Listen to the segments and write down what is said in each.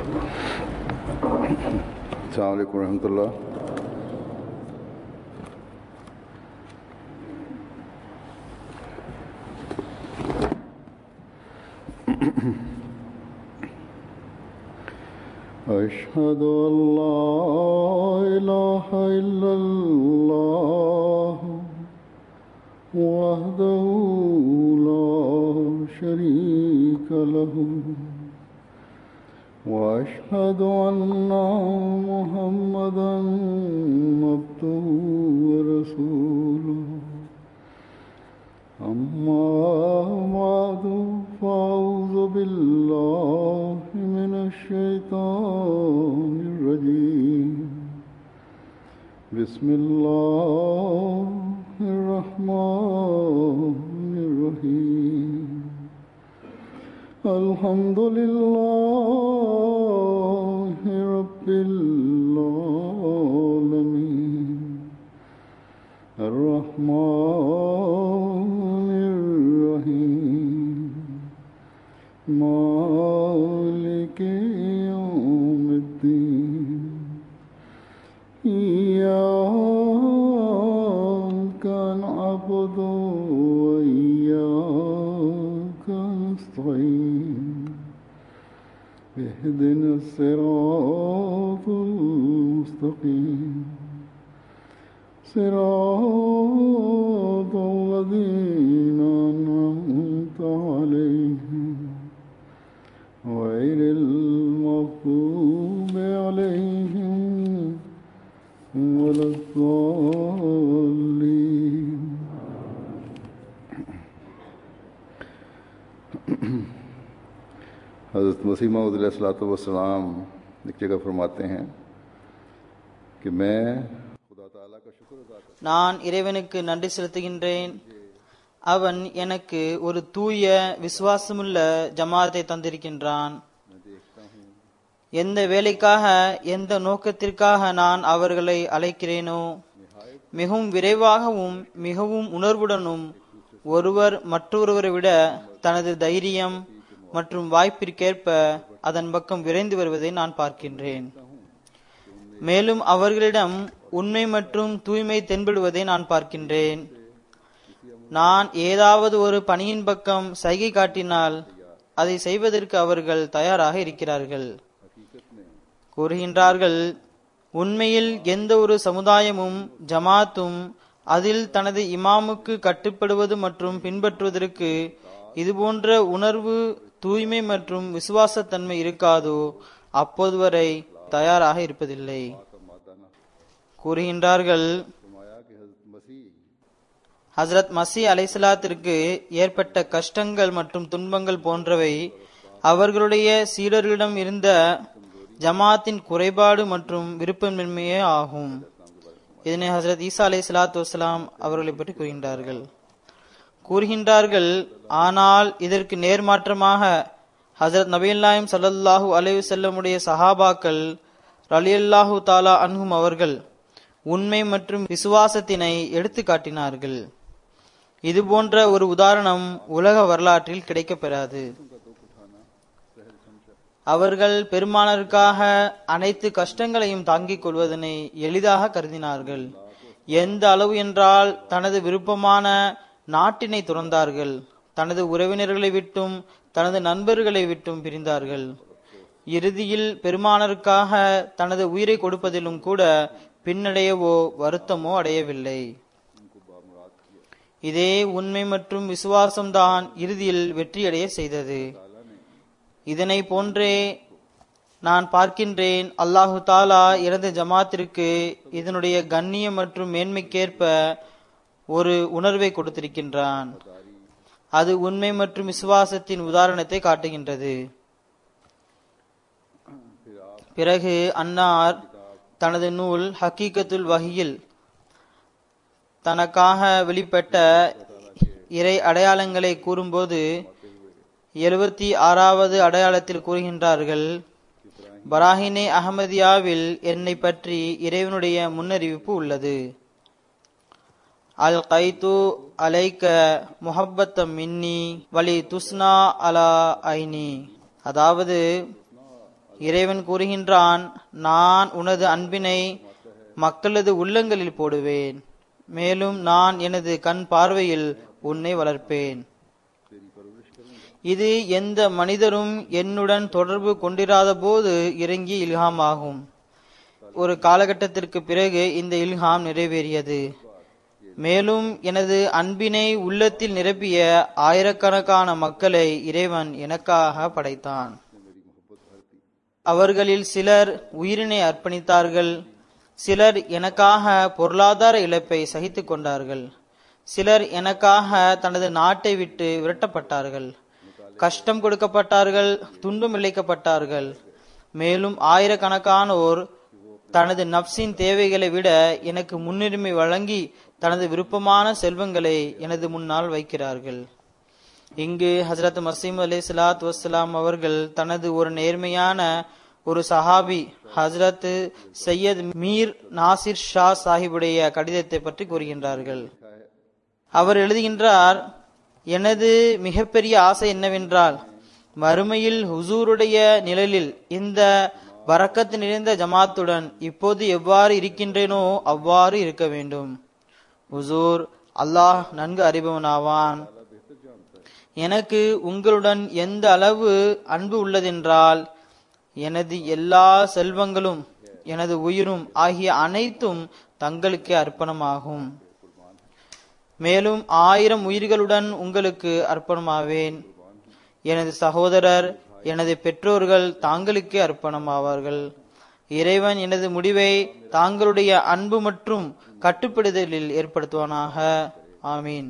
السلام عليكم ورحمة الله أشهد أن لا إله إلا الله وحده لا شريك له وأشهد أن محمدا عبده ورسوله أما بعد فأعوذ بالله من الشيطان الرجيم بسم الله الرحمن الرحيم الحمد لله رب العالمين الرحمن الرحيم مالك يوم الدين إياك نعبد وإياك نستعين اهدنا الصراط المستقيم صراط الذين أنعمت عليهم غير المغضوب عليهم ولا الضالين हज़रत मसीह वसलाम एक जगह फरमाते हैं कि मैं खुदा ताला का शुक्र अदा करता நான் இறைவனுக்கு நன்றி செலுத்துகின்றேன் அவன் எனக்கு ஒரு தூய விசுவாசமுள்ள ஜமாத்தை தந்திருக்கின்றான் எந்த வேலைக்காக எந்த நோக்கத்திற்காக நான் அவர்களை அழைக்கிறேனோ மிகவும் விரைவாகவும் மிகவும் உணர்வுடனும் ஒருவர் மற்றொருவரை விட தனது தைரியம் மற்றும் வாய்ப்பிற்கேற்ப அதன் பக்கம் விரைந்து வருவதை நான் பார்க்கின்றேன் மேலும் அவர்களிடம் உண்மை மற்றும் தூய்மை தென்படுவதை நான் பார்க்கின்றேன் நான் ஏதாவது ஒரு பணியின் பக்கம் சைகை காட்டினால் அதை செய்வதற்கு அவர்கள் தயாராக இருக்கிறார்கள் கூறுகின்றார்கள் உண்மையில் எந்த ஒரு சமுதாயமும் ஜமாத்தும் அதில் தனது இமாமுக்கு கட்டுப்படுவது மற்றும் பின்பற்றுவதற்கு இதுபோன்ற உணர்வு தூய்மை மற்றும் விசுவாசத்தன்மை இருக்காதோ அப்போது வரை தயாராக இருப்பதில்லை கூறுகின்றார்கள் फरमाया कि हज़रत मसीह ஹசரத் மசி அலைசலாத்திற்கு ஏற்பட்ட கஷ்டங்கள் மற்றும் துன்பங்கள் போன்றவை அவர்களுடைய சீடர்களிடம் இருந்த ஜமாத்தின் குறைபாடு மற்றும் விருப்பமின்மையே ஆகும் இதனை ஹசரத் ஈசா அலை சலாத்து வசலாம் அவர்களை பற்றி கூறுகின்றார்கள் கூறுகின்றார்கள் ஆனால் இதற்கு நேர்மாற்றமாக ஹசரத் நபீல்லாயும் சல்லல்லாஹு அலைஹி செல்லமுடைய சஹாபாக்கள் ரலியல்லாஹு தாலா அன்ஹும் அவர்கள் உண்மை மற்றும் விசுவாசத்தினை எடுத்து காட்டினார்கள் இது போன்ற ஒரு உதாரணம் உலக வரலாற்றில் கிடைக்கப்பெறாது அவர்கள் பெருமானருக்காக அனைத்து கஷ்டங்களையும் தாங்கிக் கொள்வதனை எளிதாக கருதினார்கள் எந்த அளவு என்றால் தனது விருப்பமான நாட்டினை துறந்தார்கள் தனது உறவினர்களை விட்டும் தனது நண்பர்களை விட்டும் பிரிந்தார்கள் இறுதியில் பெருமானருக்காக தனது உயிரை கொடுப்பதிலும் கூட பின்னடையவோ வருத்தமோ அடையவில்லை இதே உண்மை மற்றும் விசுவாசம்தான் இறுதியில் வெற்றியடைய செய்தது இதனை போன்றே நான் பார்க்கின்றேன் அல்லாஹு தாலா இறந்த ஜமாத்திற்கு இதனுடைய கண்ணியம் மற்றும் மேன்மைக்கேற்ப ஒரு உணர்வை கொடுத்திருக்கின்றான் அது உண்மை மற்றும் விசுவாசத்தின் உதாரணத்தை காட்டுகின்றது பிறகு அன்னார் தனது நூல் ஹக்கீகத்துல் வகியில் தனக்காக வெளிப்பட்ட இறை அடையாளங்களை கூறும்போது எழுபத்தி ஆறாவது அடையாளத்தில் கூறுகின்றார்கள் பராஹினே அகமதியாவில் என்னை பற்றி இறைவனுடைய முன்னறிவிப்பு உள்ளது அல் கைத்து அலைக்க முஹப்பத்தம் மின்னி வலி துஸ்னா அலா ஐனி அதாவது இறைவன் கூறுகின்றான் நான் உனது அன்பினை மக்களது உள்ளங்களில் போடுவேன் மேலும் நான் எனது கண் பார்வையில் உன்னை வளர்ப்பேன் இது எந்த மனிதரும் என்னுடன் தொடர்பு கொண்டிராத போது இறங்கிய இல்ஹாம் ஆகும் ஒரு காலகட்டத்திற்கு பிறகு இந்த இல்ஹாம் நிறைவேறியது மேலும் எனது அன்பினை உள்ளத்தில் நிரப்பிய ஆயிரக்கணக்கான மக்களை இறைவன் எனக்காக படைத்தான் அவர்களில் சிலர் உயிரினை அர்ப்பணித்தார்கள் சிலர் எனக்காக பொருளாதார இழப்பை சகித்துக் கொண்டார்கள் சிலர் எனக்காக தனது நாட்டை விட்டு விரட்டப்பட்டார்கள் கஷ்டம் கொடுக்கப்பட்டார்கள் துன்பம் இழைக்கப்பட்டார்கள் மேலும் ஆயிரக்கணக்கானோர் தனது நப்சின் தேவைகளை விட எனக்கு முன்னுரிமை வழங்கி தனது விருப்பமான செல்வங்களை எனது முன்னால் வைக்கிறார்கள் இங்கு ஹசரத் மசீம் அலி சலாத் வசலாம் அவர்கள் தனது ஒரு நேர்மையான ஒரு சஹாபி ஹசரத் சையத் மீர் நாசிர் ஷா சாஹிபுடைய கடிதத்தை பற்றி கூறுகின்றார்கள் அவர் எழுதுகின்றார் எனது மிகப்பெரிய ஆசை என்னவென்றால் மறுமையில் ஹுசூருடைய நிழலில் இந்த வரக்கத்து நிறைந்த ஜமாத்துடன் இப்போது எவ்வாறு இருக்கின்றேனோ அவ்வாறு இருக்க வேண்டும் ஹுசூர் அல்லாஹ் நன்கு அறிபவனாவான் எனக்கு உங்களுடன் எந்த அளவு அன்பு உள்ளதென்றால் எனது எல்லா செல்வங்களும் எனது உயிரும் ஆகிய அனைத்தும் தங்களுக்கே அர்ப்பணமாகும் மேலும் ஆயிரம் உயிர்களுடன் உங்களுக்கு அர்ப்பணமாவேன் எனது சகோதரர் எனது பெற்றோர்கள் தாங்களுக்கே அர்ப்பணமாவார்கள் இறைவன் எனது முடிவை தாங்களுடைய அன்பு மற்றும் கட்டுப்படுதலில் ஏற்படுத்துவானாக ஆமீன்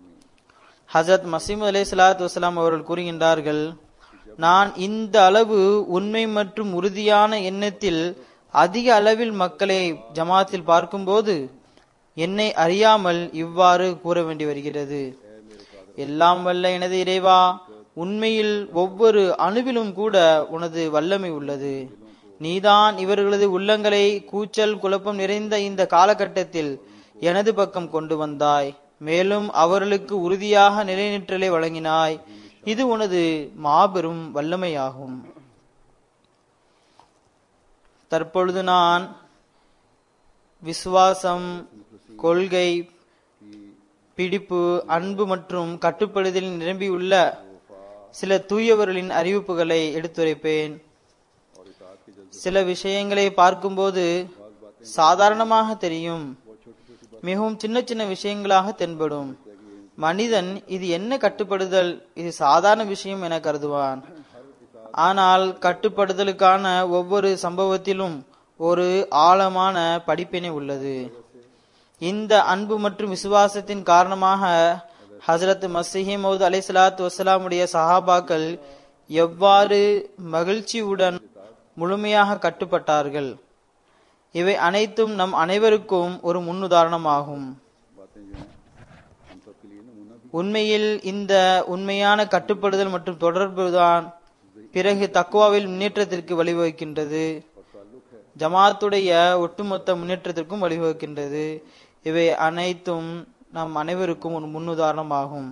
ஹசரத் மசீம் அலே சலாத் வசலாம் அவர்கள் கூறுகின்றார்கள் நான் இந்த அளவு உண்மை மற்றும் உறுதியான எண்ணத்தில் அதிக அளவில் மக்களை ஜமாத்தில் பார்க்கும்போது என்னை அறியாமல் இவ்வாறு கூற வேண்டி வருகிறது எல்லாம் வல்ல எனது இறைவா உண்மையில் ஒவ்வொரு அணுவிலும் கூட உனது வல்லமை உள்ளது நீதான் இவர்களது உள்ளங்களை கூச்சல் குழப்பம் நிறைந்த இந்த காலகட்டத்தில் எனது பக்கம் கொண்டு வந்தாய் மேலும் அவர்களுக்கு உறுதியாக நிலைநிற்றலை வழங்கினாய் இது உனது மாபெரும் வல்லமையாகும் தற்பொழுது நான் விசுவாசம் கொள்கை பிடிப்பு அன்பு மற்றும் கட்டுப்படுதலில் நிரம்பியுள்ள சில தூயவர்களின் அறிவிப்புகளை எடுத்துரைப்பேன் சில விஷயங்களை பார்க்கும்போது சாதாரணமாக தெரியும் மிகவும் சின்ன சின்ன விஷயங்களாக தென்படும் மனிதன் இது என்ன கட்டுப்படுதல் இது சாதாரண விஷயம் என கருதுவான் ஆனால் கட்டுப்படுதலுக்கான ஒவ்வொரு சம்பவத்திலும் ஒரு ஆழமான படிப்பினை உள்ளது இந்த அன்பு மற்றும் விசுவாசத்தின் காரணமாக ஹசரத் மசிஹி மௌத் அலை சலாத் வசலாமுடைய சஹாபாக்கள் எவ்வாறு மகிழ்ச்சியுடன் முழுமையாக கட்டுப்பட்டார்கள் இவை அனைத்தும் நம் அனைவருக்கும் ஒரு முன்னுதாரணமாகும் உண்மையில் இந்த உண்மையான கட்டுப்படுதல் மற்றும் தொடர்புதான் பிறகு தக்குவாவில் முன்னேற்றத்திற்கு வழிவகுக்கின்றது ஜமாத்துடைய ஒட்டுமொத்த முன்னேற்றத்திற்கும் வழிவகுக்கின்றது இவை அனைத்தும் நம் அனைவருக்கும் ஒரு முன்னுதாரணமாகும்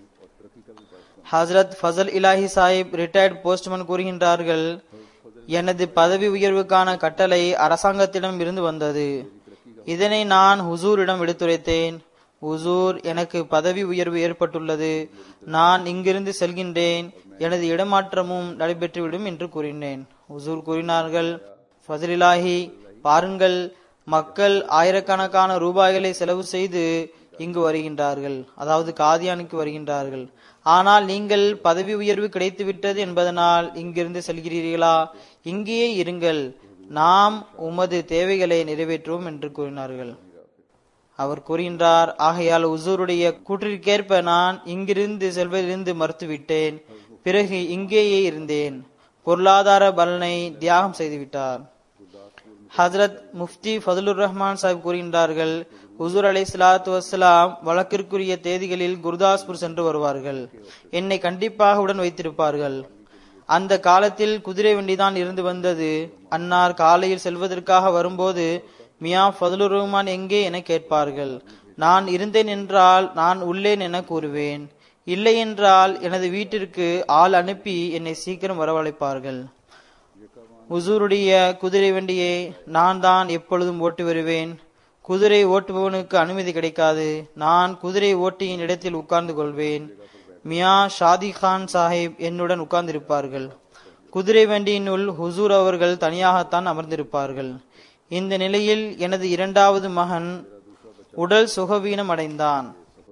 ஹசரத் ஃபசல் இலாஹி சாஹிப் ரிட்டையர்ட் போஸ்ட்மேன் கூறுகின்றார்கள் எனது பதவி உயர்வுக்கான கட்டளை அரசாங்கத்திடம் இருந்து வந்தது இதனை நான் ஹுசூரிடம் எடுத்துரைத்தேன் ஹுசூர் எனக்கு பதவி உயர்வு ஏற்பட்டுள்ளது நான் இங்கிருந்து செல்கின்றேன் எனது இடமாற்றமும் நடைபெற்றுவிடும் என்று கூறினேன் ஹுசூர் கூறினார்கள் ஃபசலிலாஹி பாருங்கள் மக்கள் ஆயிரக்கணக்கான ரூபாய்களை செலவு செய்து இங்கு வருகின்றார்கள் அதாவது காதியானுக்கு வருகின்றார்கள் ஆனால் நீங்கள் பதவி உயர்வு கிடைத்துவிட்டது என்பதனால் இங்கிருந்து செல்கிறீர்களா இங்கேயே இருங்கள் நாம் உமது தேவைகளை நிறைவேற்றுவோம் என்று கூறினார்கள் அவர் கூறுகின்றார் ஆகையால் உசூருடைய கூற்றிற்கேற்ப நான் இங்கிருந்து செல்வதிலிருந்து மறுத்துவிட்டேன் பிறகு இங்கேயே இருந்தேன் பொருளாதார பலனை தியாகம் செய்துவிட்டார் ஹசரத் முஃப்தி ஃபதுலுர் ரஹ்மான் சாஹிப் கூறுகின்றார்கள் ஹுசூர் அலை சலாத்து வசலாம் வழக்கிற்குரிய தேதிகளில் குருதாஸ்பூர் சென்று வருவார்கள் என்னை கண்டிப்பாக உடன் வைத்திருப்பார்கள் அந்த காலத்தில் குதிரை வண்டிதான் இருந்து வந்தது அன்னார் காலையில் செல்வதற்காக வரும்போது மியா ஃபதுலுர் ரஹ்மான் எங்கே என கேட்பார்கள் நான் இருந்தேன் என்றால் நான் உள்ளேன் என கூறுவேன் இல்லை என்றால் எனது வீட்டிற்கு ஆள் அனுப்பி என்னை சீக்கிரம் வரவழைப்பார்கள் உசூருடைய குதிரை வண்டியை நான் தான் எப்பொழுதும் ஓட்டி வருவேன் குதிரை ஓட்டுபவனுக்கு அனுமதி கிடைக்காது நான் குதிரை ஓட்டியின் இடத்தில் உட்கார்ந்து கொள்வேன் மியா ஷாதி கான் சாஹிப் என்னுடன் உட்கார்ந்திருப்பார்கள் குதிரை வண்டியினுள் ஹுசூர் அவர்கள் தனியாகத்தான் அமர்ந்திருப்பார்கள் இந்த நிலையில் எனது இரண்டாவது மகன் உடல் சுகவீனம் அடைந்தான்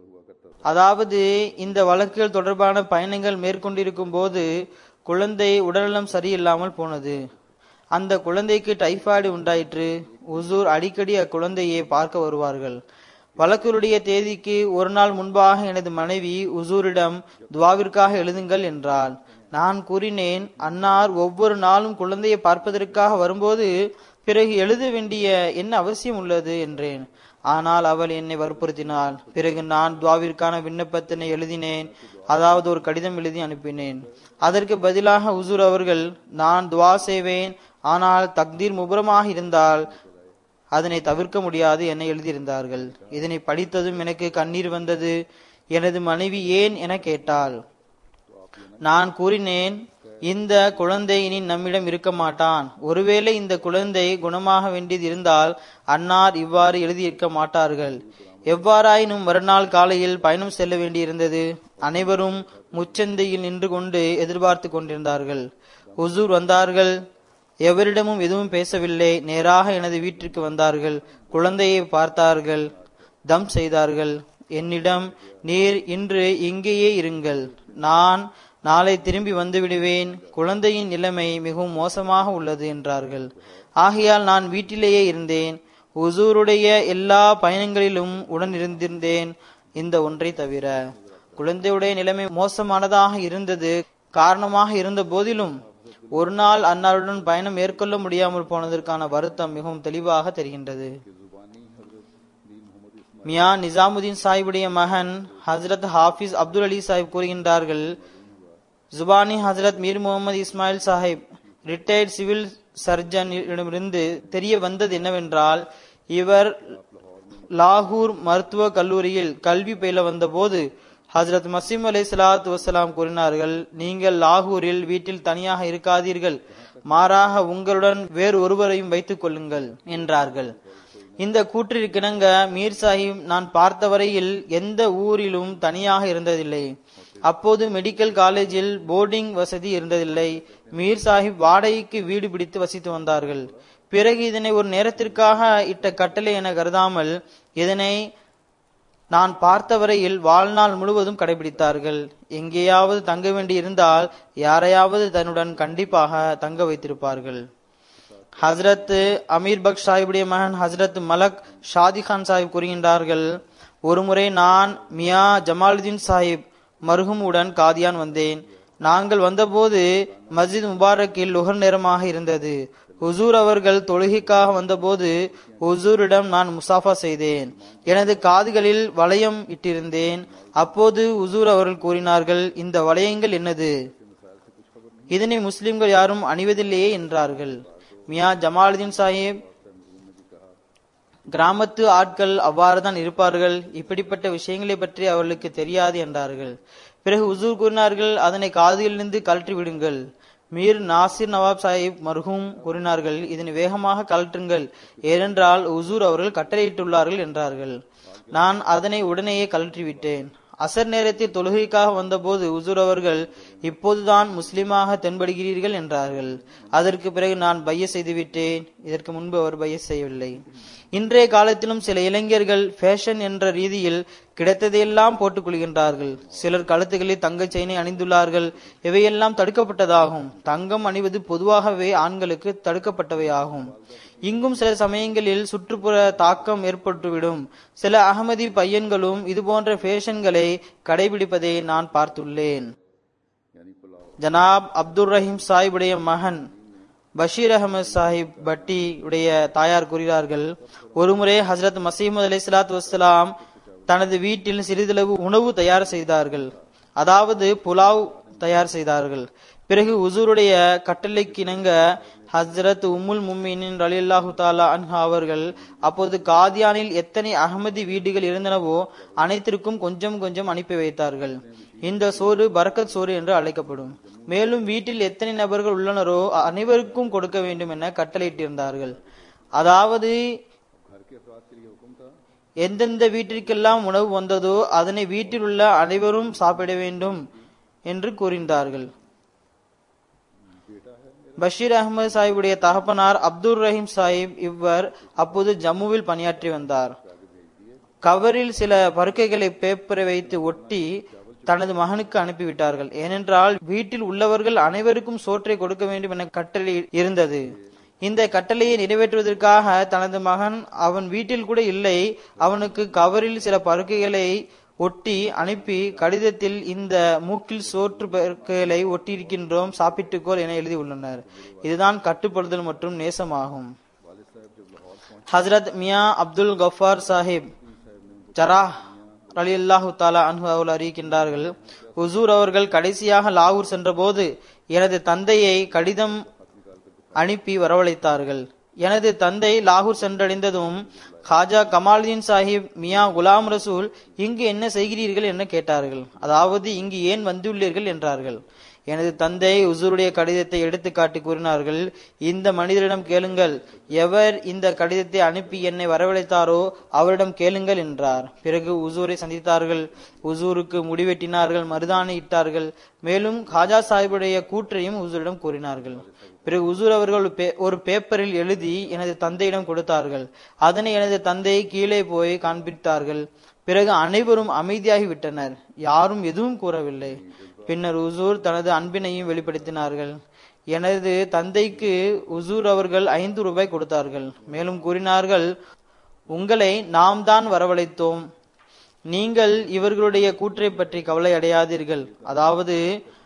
அதாவது இந்த வழக்குகள் தொடர்பான பயணங்கள் மேற்கொண்டிருக்கும் போது குழந்தை உடல்நலம் சரியில்லாமல் போனது அந்த குழந்தைக்கு டைபாய்டு உண்டாயிற்று உசூர் அடிக்கடி அக்குழந்தையை பார்க்க வருவார்கள் வழக்குடைய தேதிக்கு ஒரு நாள் முன்பாக எனது மனைவி உசூரிடம் துவாவிற்காக எழுதுங்கள் என்றாள் நான் கூறினேன் அன்னார் ஒவ்வொரு நாளும் குழந்தையை பார்ப்பதற்காக வரும்போது பிறகு எழுத வேண்டிய என்ன அவசியம் உள்ளது என்றேன் ஆனால் அவள் என்னை வற்புறுத்தினாள் பிறகு நான் துவாவிற்கான விண்ணப்பத்தினை எழுதினேன் அதாவது ஒரு கடிதம் எழுதி அனுப்பினேன் அதற்கு பதிலாக உசூர் அவர்கள் நான் துவா செய்வேன் ஆனால் தக்தீர் முபுரமாக இருந்தால் அதனை தவிர்க்க முடியாது என எழுதியிருந்தார்கள் இதனை படித்ததும் எனக்கு கண்ணீர் வந்தது எனது மனைவி ஏன் என கேட்டாள் நான் கூறினேன் இந்த குழந்தை இனி நம்மிடம் இருக்க மாட்டான் ஒருவேளை இந்த குழந்தை குணமாக வேண்டியது இருந்தால் அன்னார் இவ்வாறு எழுதியிருக்க மாட்டார்கள் எவ்வாறாயினும் மறுநாள் காலையில் பயணம் செல்ல வேண்டியிருந்தது அனைவரும் முச்சந்தையில் நின்று கொண்டு எதிர்பார்த்து கொண்டிருந்தார்கள் உசூர் வந்தார்கள் எவரிடமும் எதுவும் பேசவில்லை நேராக எனது வீட்டிற்கு வந்தார்கள் குழந்தையை பார்த்தார்கள் தம் செய்தார்கள் என்னிடம் நீர் இன்று இங்கேயே இருங்கள் நான் நாளை திரும்பி வந்து விடுவேன் குழந்தையின் நிலைமை மிகவும் மோசமாக உள்ளது என்றார்கள் ஆகையால் நான் வீட்டிலேயே இருந்தேன் உசூருடைய எல்லா பயணங்களிலும் உடன் இருந்திருந்தேன் இந்த ஒன்றை தவிர குழந்தையுடைய நிலைமை மோசமானதாக இருந்தது காரணமாக இருந்த போதிலும் ஒரு நாள் அன்னாருடன் பயணம் மேற்கொள்ள முடியாமல் போனதற்கான வருத்தம் மிகவும் தெளிவாக தெரிகின்றது மியா நிசாமுதீன் சாஹிபுடைய மகன் ஹசரத் ஹாஃபிஸ் அப்துல் அலி சாஹிப் கூறுகின்றார்கள் ஜுபானி ஹசரத் மீர் முகமது இஸ்மாயில் சாஹிப் ரிட்டையர்ட் சிவில் சர்ஜனிடமிருந்து தெரிய வந்தது என்னவென்றால் இவர் லாகூர் மருத்துவ கல்லூரியில் கல்வி பயில வந்தபோது ஹசரத் மசீம் அலை சலாத்து வசலாம் கூறினார்கள் நீங்கள் லாகூரில் வீட்டில் தனியாக இருக்காதீர்கள் மாறாக உங்களுடன் வேறு ஒருவரையும் வைத்துக் கொள்ளுங்கள் என்றார்கள் இந்த கூற்றிற்கிணங்க மீர் சாஹிப் நான் பார்த்த வரையில் எந்த ஊரிலும் தனியாக இருந்ததில்லை அப்போது மெடிக்கல் காலேஜில் போர்டிங் வசதி இருந்ததில்லை மீர் சாஹிப் வாடகைக்கு வீடு பிடித்து வசித்து வந்தார்கள் பிறகு இதனை ஒரு நேரத்திற்காக இட்ட கட்டளை என கருதாமல் இதனை நான் பார்த்தவரையில் வாழ்நாள் முழுவதும் கடைபிடித்தார்கள் எங்கேயாவது தங்க வேண்டி இருந்தால் யாரையாவது தன்னுடன் கண்டிப்பாக தங்க வைத்திருப்பார்கள் ஹசரத் அமீர் பக் சாஹிபுடைய மகன் ஹசரத் மலக் ஷாதி கான் சாஹிப் கூறுகின்றார்கள் ஒருமுறை நான் மியா ஜமாலுதீன் சாஹிப் மருகுமுடன் காதியான் வந்தேன் நாங்கள் வந்தபோது மஸ்ஜித் முபாரக்கில் லுகர் நேரமாக இருந்தது ஹுசூர் அவர்கள் தொழுகைக்காக வந்தபோது ஹுசூரிடம் நான் முசாஃபா செய்தேன் எனது காதுகளில் வளையம் இட்டிருந்தேன் அப்போது ஹுசூர் அவர்கள் கூறினார்கள் இந்த வளையங்கள் என்னது இதனை முஸ்லிம்கள் யாரும் அணிவதில்லையே என்றார்கள் மியா ஜமாலுதீன் சாஹிப் கிராமத்து ஆட்கள் அவ்வாறுதான் இருப்பார்கள் இப்படிப்பட்ட விஷயங்களை பற்றி அவர்களுக்கு தெரியாது என்றார்கள் பிறகு உசூர் கூறினார்கள் அதனை காதிலிருந்து கழற்றி விடுங்கள் மீர் நாசிர் நவாப் சாஹிப் மர்ஹூம் கூறினார்கள் இதனை வேகமாக கழற்றுங்கள் ஏனென்றால் உசூர் அவர்கள் கட்டளையிட்டுள்ளார்கள் என்றார்கள் நான் அதனை உடனேயே கழற்றிவிட்டேன் அசர் நேரத்தில் தொழுகைக்காக வந்தபோது உசூர் அவர்கள் இப்போதுதான் முஸ்லிமாக தென்படுகிறீர்கள் என்றார்கள் அதற்கு பிறகு நான் பைய செய்துவிட்டேன் இதற்கு முன்பு அவர் பைய செய்யவில்லை இன்றைய காலத்திலும் சில இளைஞர்கள் ஃபேஷன் என்ற ரீதியில் கிடைத்ததையெல்லாம் போட்டுக் கொள்கின்றார்கள் சிலர் கழுத்துகளில் தங்க செயினை அணிந்துள்ளார்கள் இவையெல்லாம் தடுக்கப்பட்டதாகும் தங்கம் அணிவது பொதுவாகவே ஆண்களுக்கு தடுக்கப்பட்டவை ஆகும் இங்கும் சில சமயங்களில் சுற்றுப்புற தாக்கம் ஏற்பட்டுவிடும் சில அகமதி பையன்களும் இதுபோன்ற ஃபேஷன்களை கடைபிடிப்பதை நான் பார்த்துள்ளேன் ஜனாப் அப்துல் ரஹீம் சாஹிபுடைய மகன் பஷீர் அகமது சாஹிப் பட்டி உடைய தாயார் கூறுகிறார்கள் ஒருமுறை ஹசரத் மசீமது அலி சலாத்து வசலாம் தனது வீட்டில் சிறிதளவு உணவு தயார் செய்தார்கள் அதாவது புலாவ் தயார் செய்தார்கள் பிறகு உசூருடைய கட்டளைக்கிணங்க ஹஸ்ரத் உம்முல் மும்மினின் ரலில்லாஹு தாலா அன்ஹா அவர்கள் அப்போது காதியானில் எத்தனை அகமதி வீடுகள் இருந்தனவோ அனைத்திற்கும் கொஞ்சம் கொஞ்சம் அனுப்பி வைத்தார்கள் இந்த சோறு பரக்கத் சோறு என்று அழைக்கப்படும் மேலும் வீட்டில் எத்தனை நபர்கள் உள்ளனரோ அனைவருக்கும் கொடுக்க வேண்டும் என கட்டளையிட்டிருந்தார்கள் அதாவது घर के अफराद के लिए हुक्म था எந்தெந்த வீட்டிற்கெல்லாம் உணவு வந்ததோ அதனை வீட்டில் உள்ள அனைவரும் சாப்பிட வேண்டும் என்று கூறினார்கள் பஷீர் அகமது சாஹிபுடைய தகப்பனார் அப்துல் ரஹீம் சாஹிப் இவர் அப்போது ஜம்முவில் பணியாற்றி வந்தார் கவரில் சில பருக்கைகளை பேப்பரை வைத்து ஒட்டி தனது மகனுக்கு அனுப்பிவிட்டார்கள் ஏனென்றால் வீட்டில் உள்ளவர்கள் அனைவருக்கும் சோற்றை கொடுக்க வேண்டும் என கட்டளை இருந்தது இந்த கட்டளையை நிறைவேற்றுவதற்காக தனது மகன் அவன் வீட்டில் கூட இல்லை அவனுக்கு கவரில் சில பருக்கைகளை ஒட்டி அனுப்பி கடிதத்தில் இந்த மூக்கில் சோற்று பருக்கைகளை ஒட்டியிருக்கின்றோம் சாப்பிட்டுக்கோள் என எழுதியுள்ளனர் இதுதான் கட்டுப்படுதல் மற்றும் நேசமாகும் ஹசரத் மியா அப்துல் கஃபார் சாஹிப் ஜரா அலி அல்லாஹு தாலா அன்ஹு அவர்கள் அறிவிக்கின்றார்கள் ஹுசூர் அவர்கள் கடைசியாக லாகூர் சென்றபோது எனது தந்தையை கடிதம் அனுப்பி வரவழைத்தார்கள் எனது தந்தை லாகூர் சென்றடைந்ததும் காஜா கமாலுதீன் சாஹிப் மியா குலாம் ரசூல் இங்கு என்ன செய்கிறீர்கள் என கேட்டார்கள் அதாவது இங்கு ஏன் வந்துள்ளீர்கள் என்றார்கள் எனது தந்தை உசூருடைய கடிதத்தை எடுத்து காட்டி கூறினார்கள் இந்த மனிதரிடம் கேளுங்கள் எவர் இந்த கடிதத்தை அனுப்பி என்னை வரவழைத்தாரோ அவரிடம் கேளுங்கள் என்றார் பிறகு உசூரை சந்தித்தார்கள் உசூருக்கு முடிவெட்டினார்கள் மருதானை இட்டார்கள் மேலும் காஜா சாஹிபுடைய கூற்றையும் உசூரிடம் கூறினார்கள் பிறகு உசூர் அவர்கள் பே- ஒரு பேப்பரில் எழுதி எனது தந்தையிடம் கொடுத்தார்கள் அதனை எனது தந்தை கீழே போய் காண்பித்தார்கள் பிறகு அனைவரும் அமைதியாகி விட்டனர் யாரும் எதுவும் கூறவில்லை பின்னர் உசூர் தனது அன்பினையும் வெளிப்படுத்தினார்கள் எனது தந்தைக்கு உசூர் அவர்கள் ஐந்து ரூபாய் கொடுத்தார்கள் மேலும் கூறினார்கள் உங்களை நாம் தான் வரவழைத்தோம் நீங்கள் இவர்களுடைய கூற்றை பற்றி கவலை அடையாதீர்கள் அதாவது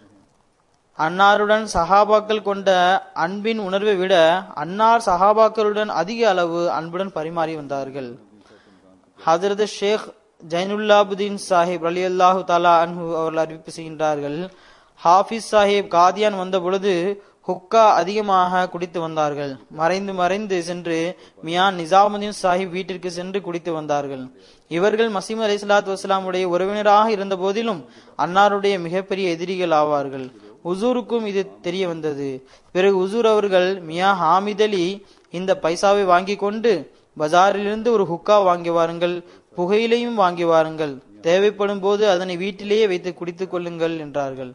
அன்னாருடன் சஹாபாக்கள் கொண்ட அன்பின் உணர்வை விட அன்னார் சஹாபாக்களுடன் அதிக அளவு அன்புடன் பரிமாறி வந்தார்கள் ஹசரத் ஷேக் ஜைனுல்லாபுதீன் சாஹிப் அலி அல்லாஹு தாலா அன்ஹு அவர்கள் அறிவிப்பு செய்கின்றார்கள் ஹாஃபிஸ் சாஹிப் காதியான் வந்த பொழுது ஹுக்கா அதிகமாக குடித்து வந்தார்கள் மறைந்து மறைந்து சென்று மியான் நிசாமுதீன் சாஹிப் வீட்டிற்கு சென்று குடித்து வந்தார்கள் இவர்கள் மசீம் அலி சலாத் வசலாமுடைய உறவினராக இருந்த போதிலும் அன்னாருடைய மிகப்பெரிய எதிரிகள் ஆவார்கள் உசூருக்கும் இது தெரிய வந்தது பிறகு உசூர் அவர்கள் மியா ஹாமித் அலி இந்த பைசாவை வாங்கி கொண்டு பஜாரிலிருந்து ஒரு ஹுக்கா வாங்கி வாருங்கள் புகையிலையும் வாங்கி வாருங்கள் தேவைப்படும் போது அதனை வீட்டிலேயே வைத்து குடித்துக் கொள்ளுங்கள் என்றார்கள்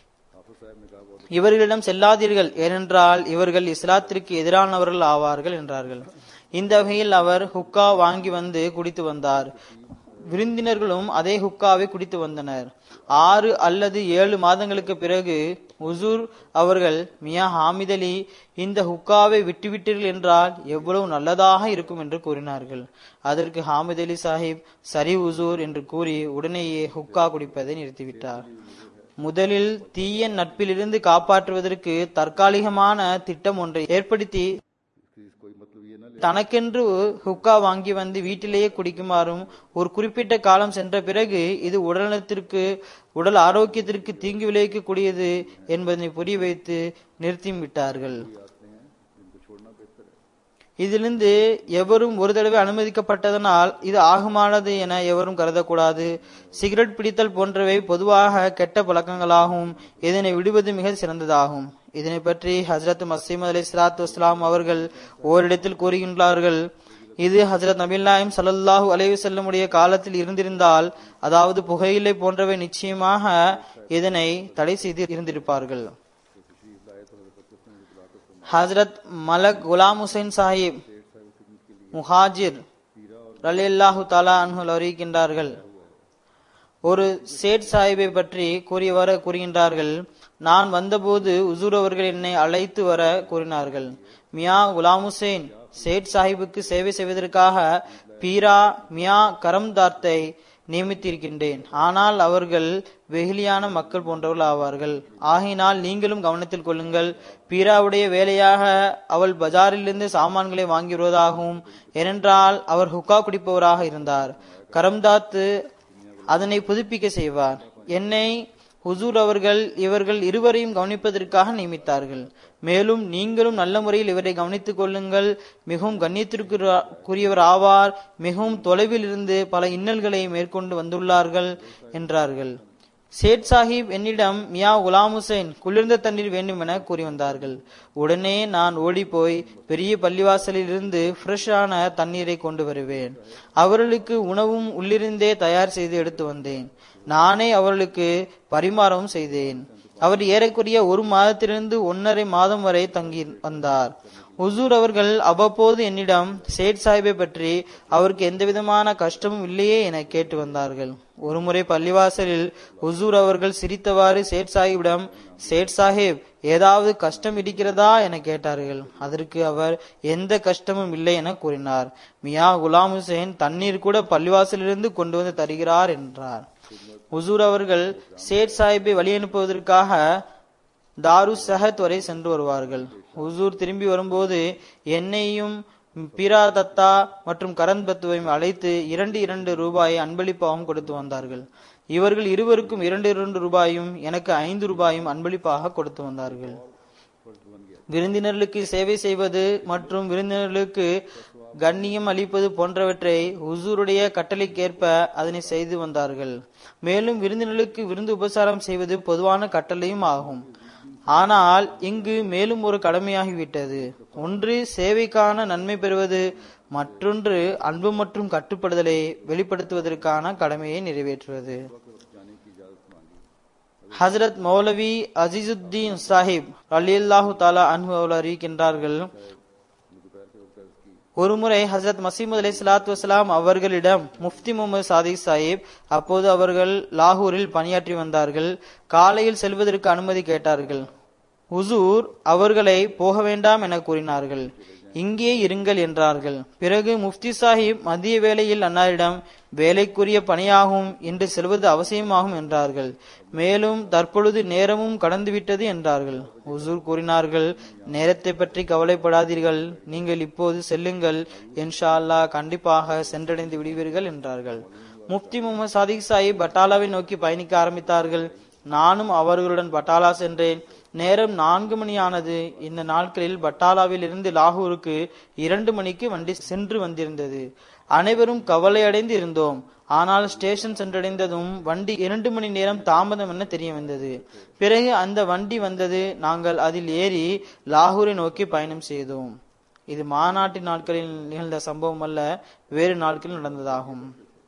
இவர்களிடம் செல்லாதீர்கள் ஏனென்றால் இவர்கள் இஸ்லாத்திற்கு எதிரானவர்கள் ஆவார்கள் என்றார்கள் இந்த வகையில் அவர் ஹுக்கா வாங்கி வந்து குடித்து வந்தார் விருந்தினர்களும் அதே ஹுக்காவை குடித்து வந்தனர் ஆறு அல்லது ஏழு மாதங்களுக்கு பிறகு உசூர் அவர்கள் மியா ஹாமித் அலி இந்த ஹுக்காவை விட்டுவிட்டீர்கள் என்றால் எவ்வளவு நல்லதாக இருக்கும் என்று கூறினார்கள் அதற்கு ஹாமித் அலி சாஹிப் சரி உசூர் என்று கூறி உடனேயே ஹுக்கா குடிப்பதை நிறுத்திவிட்டார் முதலில் தீய நட்பிலிருந்து காப்பாற்றுவதற்கு தற்காலிகமான திட்டம் ஒன்றை ஏற்படுத்தி इसकी कोई मतलब ये ना ले தனக்கென்று ஹுக்கா வாங்கி வந்து வீட்டிலேயே குடிக்குமாறும் ஒரு குறிப்பிட்ட காலம் சென்ற பிறகு இது உடல்நலத்திற்கு உடல் ஆரோக்கியத்திற்கு தீங்கு விளைவிக்கக்கூடியது என்பதனை புரிய வைத்து நிறுத்தியும் விட்டார்கள் இதிலிருந்து எவரும் ஒரு தடவை அனுமதிக்கப்பட்டதனால் இது ஆகுமானது என எவரும் கருதக்கூடாது சிகரெட் பிடித்தல் போன்றவை பொதுவாக கெட்ட பழக்கங்களாகும் இதனை விடுவது மிக சிறந்ததாகும் இதனை பற்றி ஹசரத் மசீம் அலி சலாத்து வஸ்லாம் அவர்கள் ஓரிடத்தில் கூறுகின்றார்கள் இது ஹசரத் நபில் நாயம் சல்லல்லாஹு அலைஹி வஸல்லமுடைய காலத்தில் இருந்திருந்தால் அதாவது புகையிலை போன்றவை நிச்சயமாக இதனை தடை செய்து இருந்திருப்பார்கள் ஹசரத் மலக் குலாம் ஹுசைன் சாஹிப் முஹாஜிர் ரலியல்லாஹு தாலா அன்ஹுல் அறிவிக்கின்றார்கள் ஒரு சேட் சாஹிப்பை பற்றி கூறியவாறு கூறுகின்றார்கள் நான் வந்தபோது உசூர் அவர்கள் என்னை அழைத்து வர கூறினார்கள் மியா குலாம் ஹுசைன் சேட் சாஹிபுக்கு சேவை செய்வதற்காக பீரா மியா கரம்தார்த்தை நியமித்திருக்கின்றேன் ஆனால் அவர்கள் வெகுளியான மக்கள் போன்றவர்கள் ஆவார்கள் ஆகையினால் நீங்களும் கவனத்தில் கொள்ளுங்கள் பீராவுடைய வேலையாக அவள் பஜாரிலிருந்து சாமான்களை வாங்கி வருவதாகவும் ஏனென்றால் அவர் ஹுக்கா குடிப்பவராக இருந்தார் கரம்தாத்து அதனை புதுப்பிக்க செய்வார் என்னை ஹுசூர் அவர்கள் இவர்கள் இருவரையும் கவனிப்பதற்காக நியமித்தார்கள் மேலும் நீங்களும் நல்ல முறையில் இவரை கவனித்துக் கொள்ளுங்கள் மிகவும் கண்ணியத்திற்குரியவர் ஆவார் மிகவும் தொலைவில் இருந்து பல இன்னல்களை மேற்கொண்டு வந்துள்ளார்கள் என்றார்கள் சேட் சாஹிப் என்னிடம் மியா குலாம் ஹுசைன் குளிர்ந்த தண்ணீர் வேண்டும் என கூறி வந்தார்கள் உடனே நான் ஓடிப்போய் பெரிய பள்ளிவாசலில் இருந்து ஃப்ரெஷ்ஷான தண்ணீரை கொண்டு வருவேன் அவர்களுக்கு உணவும் உள்ளிருந்தே தயார் செய்து எடுத்து வந்தேன் நானே அவர்களுக்கு பரிமாறவும் செய்தேன் அவர் ஏறக்குறைய ஒரு மாதத்திலிருந்து ஒன்னரை மாதம் வரை தங்கி வந்தார் ஹுசூர் அவர்கள் அவ்வப்போது என்னிடம் சேட் சாஹிப்பை பற்றி அவருக்கு எந்தவிதமான கஷ்டமும் இல்லையே என கேட்டு வந்தார்கள் ஒருமுறை பள்ளிவாசலில் ஹுசூர் அவர்கள் சிரித்தவாறு சேட் சாஹிப்பிடம் சேட் சாஹிப் ஏதாவது கஷ்டம் இருக்கிறதா என கேட்டார்கள் அதற்கு அவர் எந்த கஷ்டமும் இல்லை என கூறினார் மியா குலாம் ஹுசேன் தண்ணீர் கூட பள்ளிவாசலிலிருந்து கொண்டு வந்து தருகிறார் என்றார் ஹுசூர் அவர்கள் சேட் சாஹிப்பை வழி அனுப்புவதற்காக தாரு சஹத் வரை சென்று வருவார்கள் ஹுசூர் திரும்பி வரும்போது என்னையும் பிரா தத்தா மற்றும் கரண் பத்துவையும் அழைத்து இரண்டு இரண்டு ரூபாயை அன்பளிப்பாகவும் கொடுத்து வந்தார்கள் இவர்கள் இருவருக்கும் இரண்டு இரண்டு ரூபாயும் எனக்கு ஐந்து ரூபாயும் அன்பளிப்பாக கொடுத்து வந்தார்கள் விருந்தினர்களுக்கு சேவை செய்வது மற்றும் விருந்தினர்களுக்கு கண்ணியம் அளிப்பது போன்றவற்றை ஹுசூருடைய கட்டளைக்கேற்ப அதனை செய்து வந்தார்கள் மேலும் விருந்தினர்களுக்கு விருந்து உபசாரம் செய்வது பொதுவான கட்டளையும் ஆகும் ஆனால் இங்கு மேலும் ஒரு கடமையாகிவிட்டது ஒன்று சேவைக்கான நன்மை பெறுவது மற்றொன்று அன்பு மற்றும் கட்டுப்படுதலை வெளிப்படுத்துவதற்கான கடமையை நிறைவேற்றுவது ஹசரத் மௌலவி அசிசுத்தீன் சாஹிப் அலியல்லாஹு தாலா அன்பு அவர்கள் அறிவிக்கின்றார்கள் ஒருமுறை ஹசரத் மசீமது அலி சலாத்து வசலாம் அவர்களிடம் முஃப்தி முகமது சாதிக் சாஹிப் அப்போது அவர்கள் லாகூரில் பணியாற்றி வந்தார்கள் காலையில் செல்வதற்கு அனுமதி கேட்டார்கள் ஹுசூர் அவர்களை போக வேண்டாம் என கூறினார்கள் இங்கே இருங்கள் என்றார்கள் பிறகு முஃப்தி சாஹிப் மதிய வேளையில் அன்னாரிடம் வேலைக்குரிய பணியாகும் என்று செல்வது அவசியமாகும் என்றார்கள் மேலும் தற்பொழுது நேரமும் கடந்துவிட்டது என்றார்கள் ஹுசூர் கூறினார்கள் நேரத்தை பற்றி கவலைப்படாதீர்கள் நீங்கள் இப்போது செல்லுங்கள் இன்ஷா அல்லாஹ் கண்டிப்பாக சென்றடைந்து விடுவீர்கள் என்றார்கள் முஃப்தி முகமது சாதிக் சாஹிப் பட்டாலாவை நோக்கி பயணிக்க ஆரம்பித்தார்கள் நானும் அவர்களுடன் பட்டாலா சென்றேன் நேரம் நான்கு மணி ஆனது இந்த நாட்களில் பட்டாலாவில் இருந்து லாகூருக்கு இரண்டு மணிக்கு வண்டி சென்று வந்திருந்தது அனைவரும் கவலையடைந்து இருந்தோம் ஆனால் ஸ்டேஷன் சென்றடைந்ததும் வண்டி இரண்டு மணி நேரம் தாமதம் என தெரிய வந்தது பிறகு அந்த வண்டி வந்தது நாங்கள் அதில் ஏறி லாகூரை நோக்கி பயணம் செய்தோம் இது மாநாட்டு நாட்களில் நிகழ்ந்த சம்பவம் அல்ல வேறு நாட்களில் நடந்ததாகும்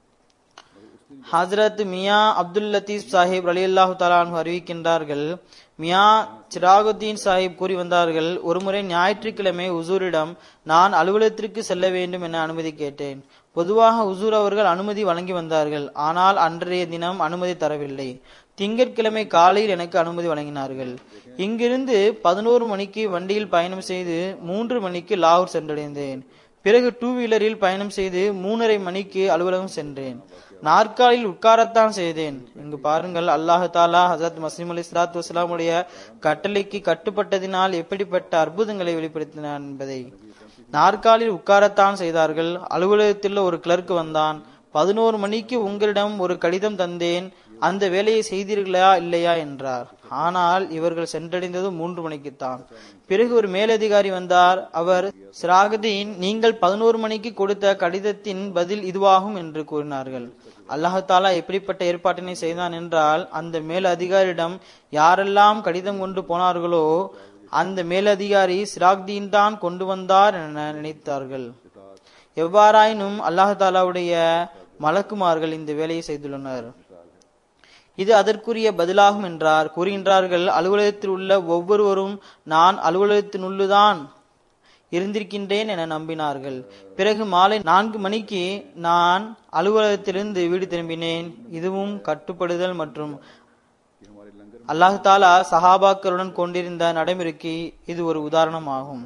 ஹசரத் மியா அப்துல் லத்தீப் சாஹிப் அலி அல்லாஹு தலான் அறிவிக்கின்றார்கள் மியா சிராகுத்தீன் சாஹிப் கூறி வந்தார்கள் ஒருமுறை ஞாயிற்றுக்கிழமை உசூரிடம் நான் அலுவலகத்திற்கு செல்ல வேண்டும் என அனுமதி கேட்டேன் பொதுவாக உசூர் அவர்கள் அனுமதி வழங்கி வந்தார்கள் ஆனால் அன்றைய தினம் அனுமதி தரவில்லை திங்கட்கிழமை காலையில் எனக்கு அனுமதி வழங்கினார்கள் இங்கிருந்து பதினோரு மணிக்கு வண்டியில் பயணம் செய்து மூன்று மணிக்கு லாகூர் சென்றடைந்தேன் பிறகு டூ வீலரில் பயணம் செய்து மூணரை மணிக்கு அலுவலகம் சென்றேன் நாற்காலில் உட்காரத்தான் செய்தேன் இங்கு பாருங்கள் அல்லாஹு தாலா ஹசரத் மசீம் அலி சலாத்து வஸ்லாமுடைய கட்டளைக்கு கட்டுப்பட்டதினால் எப்படிப்பட்ட அற்புதங்களை வெளிப்படுத்தினான் என்பதை நாற்காலில் உட்காரத்தான் செய்தார்கள் அலுவலகத்தில் ஒரு கிளர்க் வந்தான் பதினோரு மணிக்கு உங்களிடம் ஒரு கடிதம் தந்தேன் அந்த வேலையை செய்தீர்களா இல்லையா என்றார் ஆனால் இவர்கள் சென்றடைந்தது மூன்று மணிக்குத்தான் பிறகு ஒரு மேலதிகாரி வந்தார் அவர் சிராகதீன் நீங்கள் பதினோரு மணிக்கு கொடுத்த கடிதத்தின் பதில் இதுவாகும் என்று கூறினார்கள் அல்லாஹாலா எப்படிப்பட்ட ஏற்பாட்டினை செய்தான் என்றால் அந்த மேல் அதிகாரியிடம் யாரெல்லாம் கடிதம் கொண்டு போனார்களோ அந்த மேலதிகாரி சிராக்தீன் தான் கொண்டு வந்தார் என நினைத்தார்கள் எவ்வாறாயினும் அல்லாஹாலாவுடைய மலக்குமார்கள் இந்த வேலையை செய்துள்ளனர் இது அதற்குரிய பதிலாகும் என்றார் கூறுகின்றார்கள் அலுவலகத்தில் உள்ள ஒவ்வொருவரும் நான் அலுவலகத்தினுள்ளுதான் இருந்திருக்கின்றேன் என நம்பினார்கள் பிறகு மாலை நான்கு மணிக்கு நான் அலுவலகத்திலிருந்து வீடு திரும்பினேன் இதுவும் கட்டுப்படுதல் மற்றும் அல்லாஹு தாலா சஹாபாக்களுடன் கொண்டிருந்த நடைமுறைக்கு இது ஒரு உதாரணமாகும்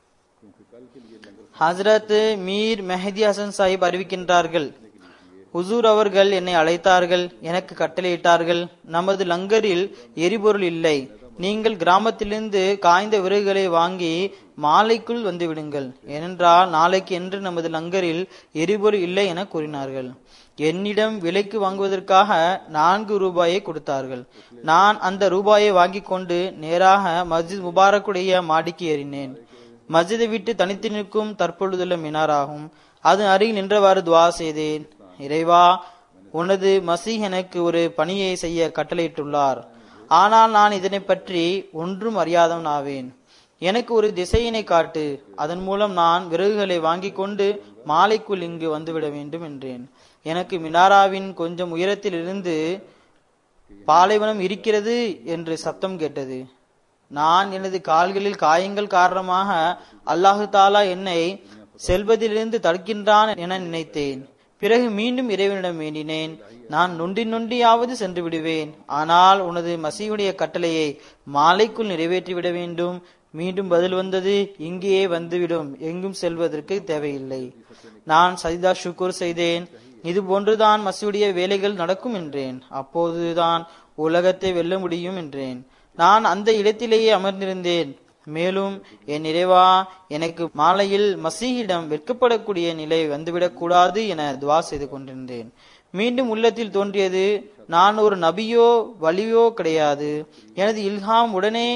ஹசரத் மீர் மெஹதி ஹசன் சாஹிப் அறிவிக்கின்றார்கள் ஹுசூர் அவர்கள் என்னை அழைத்தார்கள் எனக்கு கட்டளையிட்டார்கள் நமது லங்கரில் எரிபொருள் இல்லை நீங்கள் கிராமத்திலிருந்து காய்ந்த விறகுகளை வாங்கி மாலைக்குள் வந்து விடுங்கள் ஏனென்றால் நாளைக்கு என்று நமது லங்கரில் எரிபொருள் இல்லை என கூறினார்கள் என்னிடம் விலைக்கு வாங்குவதற்காக நான்கு ரூபாயை கொடுத்தார்கள் நான் அந்த ரூபாயை வாங்கி கொண்டு நேராக மஸ்ஜித் முபாரக்குடைய மாடிக்கு ஏறினேன் மஸ்ஜிதை விட்டு தனித்து நிற்கும் தற்பொழுதுள்ள மினாராகும் அதன் அருகில் நின்றவாறு துவா செய்தேன் இறைவா உனது மசீஹ் எனக்கு ஒரு பணியை செய்ய கட்டளையிட்டுள்ளார் ஆனால் நான் இதனை பற்றி ஒன்றும் அறியாதவன் ஆவேன் எனக்கு ஒரு திசையினை காட்டு அதன் மூலம் நான் விறகுகளை வாங்கிக் கொண்டு மாலைக்குள் இங்கு வந்துவிட வேண்டும் என்றேன் எனக்கு மினாராவின் கொஞ்சம் உயரத்தில் இருந்து பாலைவனம் இருக்கிறது என்று சத்தம் கேட்டது நான் எனது கால்களில் காயங்கள் காரணமாக அல்லாஹு தாலா என்னை செல்வதிலிருந்து தடுக்கின்றான் என நினைத்தேன் பிறகு மீண்டும் இறைவனிடம் வேண்டினேன் நான் நொண்டி நொண்டியாவது சென்று விடுவேன் ஆனால் உனது மசீவுடைய கட்டளையை மாலைக்குள் நிறைவேற்றி விட வேண்டும் மீண்டும் பதில் வந்தது இங்கேயே வந்துவிடும் எங்கும் செல்வதற்கு தேவையில்லை நான் சஜிதா ஷுக்கூர் செய்தேன் இது போன்றுதான் மசீவுடைய வேலைகள் நடக்கும் என்றேன் அப்போதுதான் உலகத்தை வெல்ல முடியும் என்றேன் நான் அந்த இடத்திலேயே அமர்ந்திருந்தேன் மேலும் என் நிறைவா எனக்கு மாலையில் மசீஹிடம் வெட்கப்படக்கூடிய நிலை வந்துவிடக் கூடாது என துவா செய்து கொண்டிருந்தேன் மீண்டும் உள்ளத்தில் தோன்றியது நான் ஒரு நபியோ வலியோ கிடையாது எனது இல்ஹாம் உடனே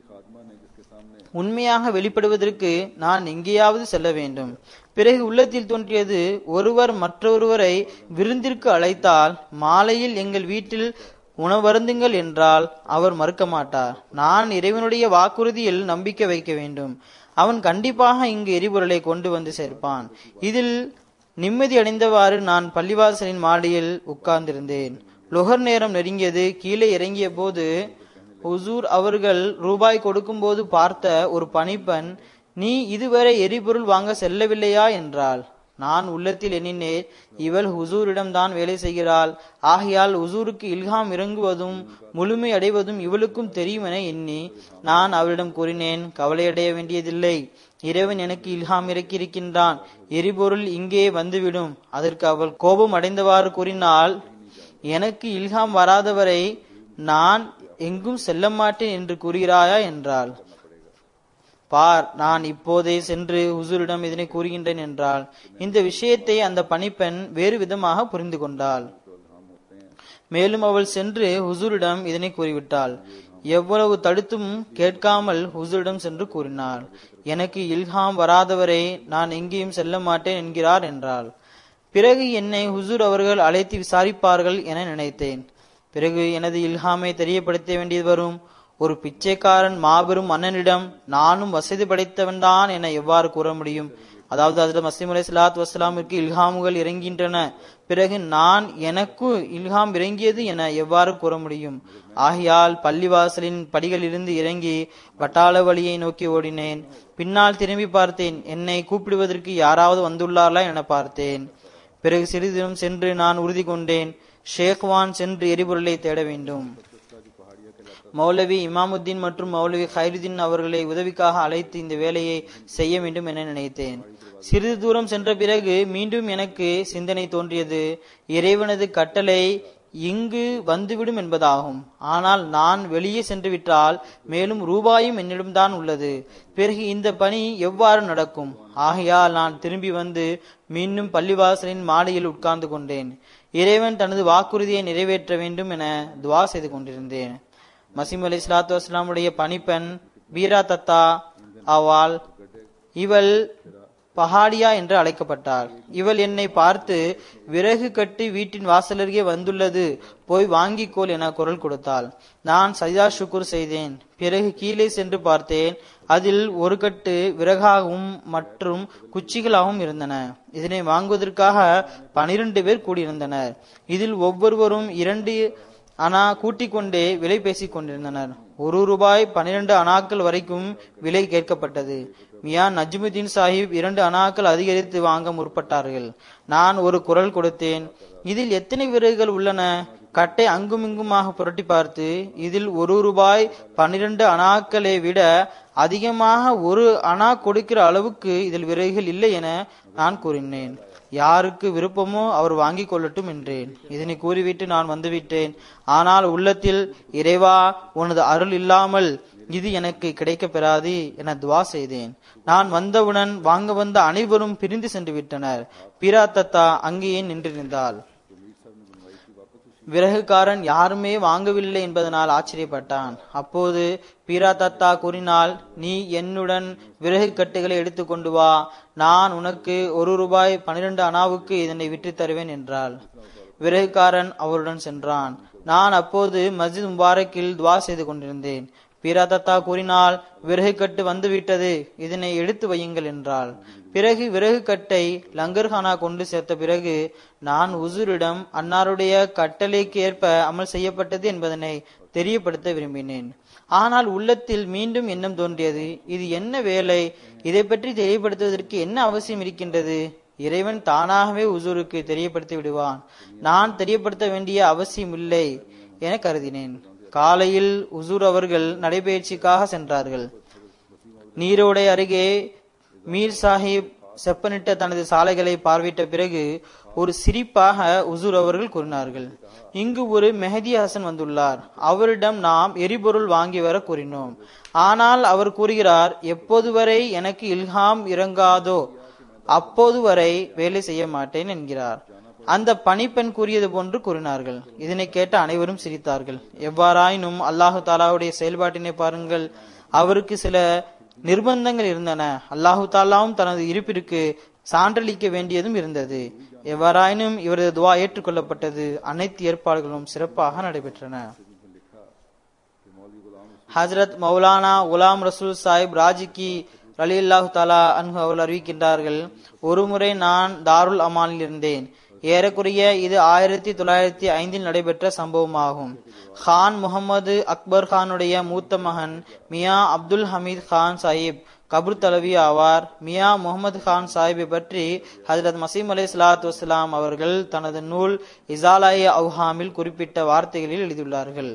உண்மையாக வெளிப்படுவதற்கு நான் எங்கேயாவது செல்ல வேண்டும் பிறகு உள்ளத்தில் தோன்றியது ஒருவர் மற்றொருவரை விருந்திற்கு அழைத்தால் மாலையில் எங்கள் வீட்டில் உணவருந்துங்கள் என்றால் அவர் மறுக்க மாட்டார் நான் இறைவனுடைய வாக்குறுதியில் நம்பிக்கை வைக்க வேண்டும் அவன் கண்டிப்பாக இங்கு எரிபொருளை கொண்டு வந்து சேர்ப்பான் இதில் நிம்மதி அடைந்தவாறு நான் பள்ளிவாசலின் மாடியில் உட்கார்ந்திருந்தேன் லுகர் நேரம் நெருங்கியது கீழே இறங்கிய போது ஹுசூர் அவர்கள் ரூபாய் கொடுக்கும்போது பார்த்த ஒரு பணிப்பெண் நீ இதுவரை எரிபொருள் வாங்க செல்லவில்லையா என்றாள் நான் உள்ளத்தில் எண்ணினேன் இவள் ஹுசூரிடம் தான் வேலை செய்கிறாள் ஆகையால் ஹுசூருக்கு இல்ஹாம் இறங்குவதும் முழுமை அடைவதும் இவளுக்கும் தெரியும் என எண்ணி நான் அவளிடம் கூறினேன் கவலையடைய வேண்டியதில்லை இறைவன் எனக்கு இல்ஹாம் இறக்கியிருக்கின்றான் எரிபொருள் இங்கே வந்துவிடும் அதற்கு அவள் கோபம் அடைந்தவாறு கூறினால் எனக்கு இல்ஹாம் வராதவரை நான் எங்கும் செல்ல மாட்டேன் என்று கூறுகிறாயா என்றாள் பார் நான் இப்போதே சென்று ஹுசூரிடம் இதனை கூறுகின்றேன் என்றால் இந்த விஷயத்தை அந்த பணிப்பெண் வேறு விதமாக புரிந்து கொண்டாள் மேலும் அவள் சென்று ஹுசூரிடம் இதனை கூறிவிட்டாள் எவ்வளவு தடுத்தும் கேட்காமல் ஹுசூரிடம் சென்று கூறினாள் எனக்கு இல்ஹாம் வராதவரை நான் எங்கேயும் செல்ல மாட்டேன் என்கிறார் என்றாள் பிறகு என்னை ஹுசூர் அவர்கள் அழைத்து விசாரிப்பார்கள் என நினைத்தேன் பிறகு எனது இல்ஹாமை தெரியப்படுத்த வேண்டியது வரும் ஒரு பிச்சைக்காரன் மாபெரும் மன்னனிடம் நானும் வசதி படைத்தவன்தான் என எவ்வாறு கூற முடியும் அதாவது அதில் மசீம் அலை சலாத் வசலாமிற்கு இல்ஹாமுகள் இறங்கின்றன பிறகு நான் எனக்கு இல்ஹாம் இறங்கியது என எவ்வாறு கூற முடியும் ஆகையால் பள்ளிவாசலின் படிகளிலிருந்து இறங்கி வட்டாள வழியை நோக்கி ஓடினேன் பின்னால் திரும்பி பார்த்தேன் என்னை கூப்பிடுவதற்கு யாராவது வந்துள்ளார்களா என பார்த்தேன் பிறகு சிறிது தூரம் சென்று நான் உறுதி கொண்டேன் ஷேக்வான் சென்று எரிபொருளை தேட வேண்டும் மௌலவி இமாமுத்தீன் மற்றும் மௌலவி ஹைருதீன் அவர்களை உதவிக்காக அழைத்து இந்த வேலையை செய்ய வேண்டும் என நினைத்தேன் சிறிது தூரம் சென்ற பிறகு மீண்டும் எனக்கு சிந்தனை தோன்றியது இறைவனது கட்டளை இங்கு வந்துவிடும் என்பதாகும் ஆனால் நான் வெளியே சென்று விட்டால் மேலும் ரூபாயும் என்னிடம்தான் உள்ளது பிறகு இந்த பணி எவ்வாறு நடக்கும் ஆகையால் நான் திரும்பி வந்து மீண்டும் பள்ளிவாசலின் மாடியில் உட்கார்ந்து கொண்டேன் இறைவன் தனது வாக்குறுதியை நிறைவேற்ற வேண்டும் என துவா செய்து கொண்டிருந்தேன் மசீம் அலி இஸ்லாத்து வஸ்லாமுடைய பணிப்பெண் பீரா தத்தா ஆவாள் இவள் பஹாடியா என்று அழைக்கப்பட்டாள் இவள் என்னை பார்த்து விறகு கட்டி வீட்டின் வாசலருகே வந்துள்ளது போய் வாங்கிக்கோள் என குரல் கொடுத்தாள் நான் சஜிதா சுக்குர் செய்தேன் பிறகு கீழே சென்று பார்த்தேன் அதில் ஒரு கட்டு விறகாகவும் மற்றும் குச்சிகளாகவும் இருந்தன இதனை வாங்குவதற்காக பனிரெண்டு பேர் கூடியிருந்தனர் இதில் ஒவ்வொருவரும் இரண்டு அனா கூட்டிக் கொண்டே விலை பேசிக் கொண்டிருந்தனர் ஒரு ரூபாய் பனிரெண்டு அனாக்கள் வரைக்கும் விலை கேட்கப்பட்டது மியா நஜ்முதீன் சாஹிப் இரண்டு அனாக்கள் அதிகரித்து வாங்க முற்பட்டார்கள் நான் ஒரு குரல் கொடுத்தேன் இதில் எத்தனை விறகுகள் உள்ளன கட்டை அங்குமிங்குமாக புரட்டி பார்த்து இதில் ஒரு ரூபாய் பனிரெண்டு அனாக்களை விட அதிகமாக ஒரு அனா கொடுக்கிற அளவுக்கு இதில் விறகுகள் இல்லை என நான் கூறினேன் யாருக்கு விருப்பமோ அவர் வாங்கிக் கொள்ளட்டும் என்றேன் இதனை கூறிவிட்டு நான் வந்துவிட்டேன் ஆனால் உள்ளத்தில் இறைவா உனது அருள் இல்லாமல் இது எனக்கு கிடைக்க பெறாது என துவா செய்தேன் நான் வந்தவுடன் வாங்க வந்த அனைவரும் பிரிந்து சென்று விட்டனர் பீரா தத்தா அங்கேயே நின்றிருந்தாள் விறகுக்காரன் யாருமே வாங்கவில்லை என்பதனால் ஆச்சரியப்பட்டான் அப்போது பீரா தத்தா கூறினால் நீ என்னுடன் விறகு கட்டுகளை எடுத்து கொண்டு வா நான் உனக்கு ஒரு ரூபாய் பனிரெண்டு அனாவுக்கு இதனை விற்று தருவேன் என்றாள் விறகுக்காரன் அவருடன் சென்றான் நான் அப்போது மஸ்ஜித் முபாரக்கில் துவா செய்து கொண்டிருந்தேன் பீராதத்தா கூறினால் விறகு கட்டு வந்துவிட்டது இதனை எடுத்து வையுங்கள் என்றாள் பிறகு விறகு கட்டை லங்கர்ஹானா கொண்டு சேர்த்த பிறகு நான் உசூரிடம் அன்னாருடைய கட்டளைக்கு ஏற்ப அமல் செய்யப்பட்டது என்பதனை தெரியப்படுத்த விரும்பினேன் ஆனால் உள்ளத்தில் மீண்டும் எண்ணம் தோன்றியது இது என்ன வேலை இதை பற்றி தெரியப்படுத்துவதற்கு என்ன அவசியம் இருக்கின்றது இறைவன் தானாகவே உசூருக்கு தெரியப்படுத்தி விடுவான் நான் தெரியப்படுத்த வேண்டிய அவசியம் இல்லை என கருதினேன் காலையில் உசூர் அவர்கள் நடைபயிற்சிக்காக சென்றார்கள் நீரோடை அருகே மீர் சாஹிப் செப்பனிட்ட தனது சாலைகளை பார்வையிட்ட பிறகு ஒரு சிரிப்பாக உசூர் அவர்கள் கூறினார்கள் இங்கு ஒரு மெஹதி ஹசன் வந்துள்ளார் அவரிடம் நாம் எரிபொருள் வாங்கி வர கூறினோம் ஆனால் அவர் கூறுகிறார் எப்போது வரை எனக்கு இல்ஹாம் இறங்காதோ அப்போது வரை வேலை செய்ய மாட்டேன் என்கிறார் அந்த பணிப்பெண் கூறியது போன்று கூறினார்கள் இதனை கேட்ட அனைவரும் சிரித்தார்கள் எவ்வாறாயினும் அல்லாஹு தாலாவுடைய செயல்பாட்டினை பாருங்கள் அவருக்கு சில நிர்பந்தங்கள் இருந்தன அல்லாஹு தாலாவும் தனது இருப்பிற்கு சான்றளிக்க வேண்டியதும் இருந்தது எவ்வாறாயினும் இவரது துவா ஏற்றுக்கொள்ளப்பட்டது அனைத்து ஏற்பாடுகளும் சிறப்பாக நடைபெற்றன ஹஜரத் மௌலானா குலாம் ரசூல் சாஹிப் ராஜிக்கு அலி அல்லாஹு தாலா அன்ஹு அவர்கள் அறிவிக்கின்றார்கள் ஒருமுறை நான் தாருல் அமானில் இருந்தேன் ஏறக்குறைய இது ஆயிரத்தி தொள்ளாயிரத்தி ஐந்தில் நடைபெற்ற சம்பவமாகும் கான் முகமது அக்பர் கானுடைய மூத்த மகன் மியா அப்துல் ஹமீத் கான் சாஹிப் கபூர் தலவி ஆவார் மியா முகமது கான் சாஹிப்பை பற்றி ஹஜரத் மசீம் அலி சலாத்து வசலாம் அவர்கள் தனது நூல் இசாலாய அவுஹாமில் குறிப்பிட்ட வார்த்தைகளில் எழுதியுள்ளார்கள்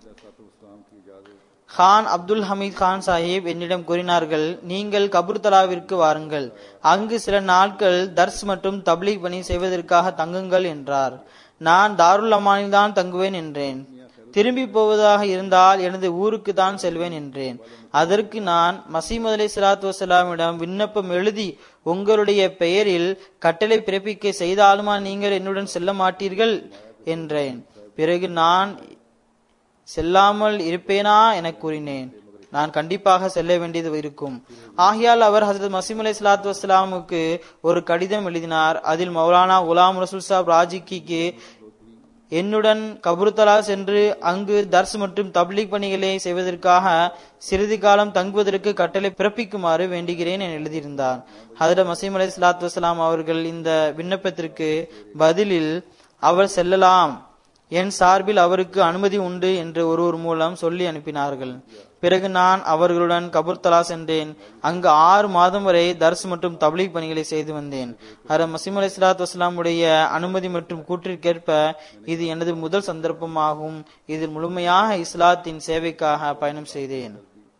கான் அப்துல் ஹமீத் கான் சாஹிப் என்னிடம் கூறினார்கள் நீங்கள் கபூர்தலாவிற்கு வாருங்கள் அங்கு சில நாட்கள் தர்ஸ் மற்றும் தப்லீக் பணி செய்வதற்காக தங்குங்கள் என்றார் நான் தாருல் அமானில் தான் தங்குவேன் என்றேன் திரும்பி போவதாக இருந்தால் எனது ஊருக்கு தான் செல்வேன் என்றேன் அதற்கு நான் மசீமது அலி சலாத்து வசலாமிடம் விண்ணப்பம் எழுதி உங்களுடைய பெயரில் கட்டளை பிறப்பிக்க செய்தாலுமா நீங்கள் என்னுடன் செல்ல மாட்டீர்கள் என்றேன் பிறகு நான் செல்லாமல் இருப்பேனா என கூறினேன் நான் கண்டிப்பாக செல்ல வேண்டியது இருக்கும் ஆகையால் அவர் ஹசரத் மசீம் அலி சலாத்து வஸ்லாமுக்கு ஒரு கடிதம் எழுதினார் அதில் மௌலானா குலாம் ரசூல் சாப் ராஜிக்கு என்னுடன் கபுர்தலா சென்று அங்கு தர்ஸ் மற்றும் தப்லீக் பணிகளை செய்வதற்காக சிறிது காலம் தங்குவதற்கு கட்டளை பிறப்பிக்குமாறு வேண்டுகிறேன் என எழுதியிருந்தார் ஹதரத் மசீம் அலி சலாத்து வசலாம் அவர்கள் இந்த விண்ணப்பத்திற்கு பதிலில் அவர் செல்லலாம் என் சார்பில் அவருக்கு அனுமதி உண்டு என்று ஒருவர் மூலம் சொல்லி அனுப்பினார்கள் பிறகு நான் அவர்களுடன் கபூர்தலா சென்றேன் அங்கு ஆறு மாதம் வரை தர்ஸ் மற்றும் தப்லீக் பணிகளை செய்து வந்தேன் ஹர மசீம் அலி சலாத்து வஸ்லாமுடைய அனுமதி மற்றும் கூற்றிற்கேற்ப இது எனது முதல் சந்தர்ப்பமாகும் இதில் முழுமையாக இஸ்லாத்தின் சேவைக்காக பயணம் செய்தேன்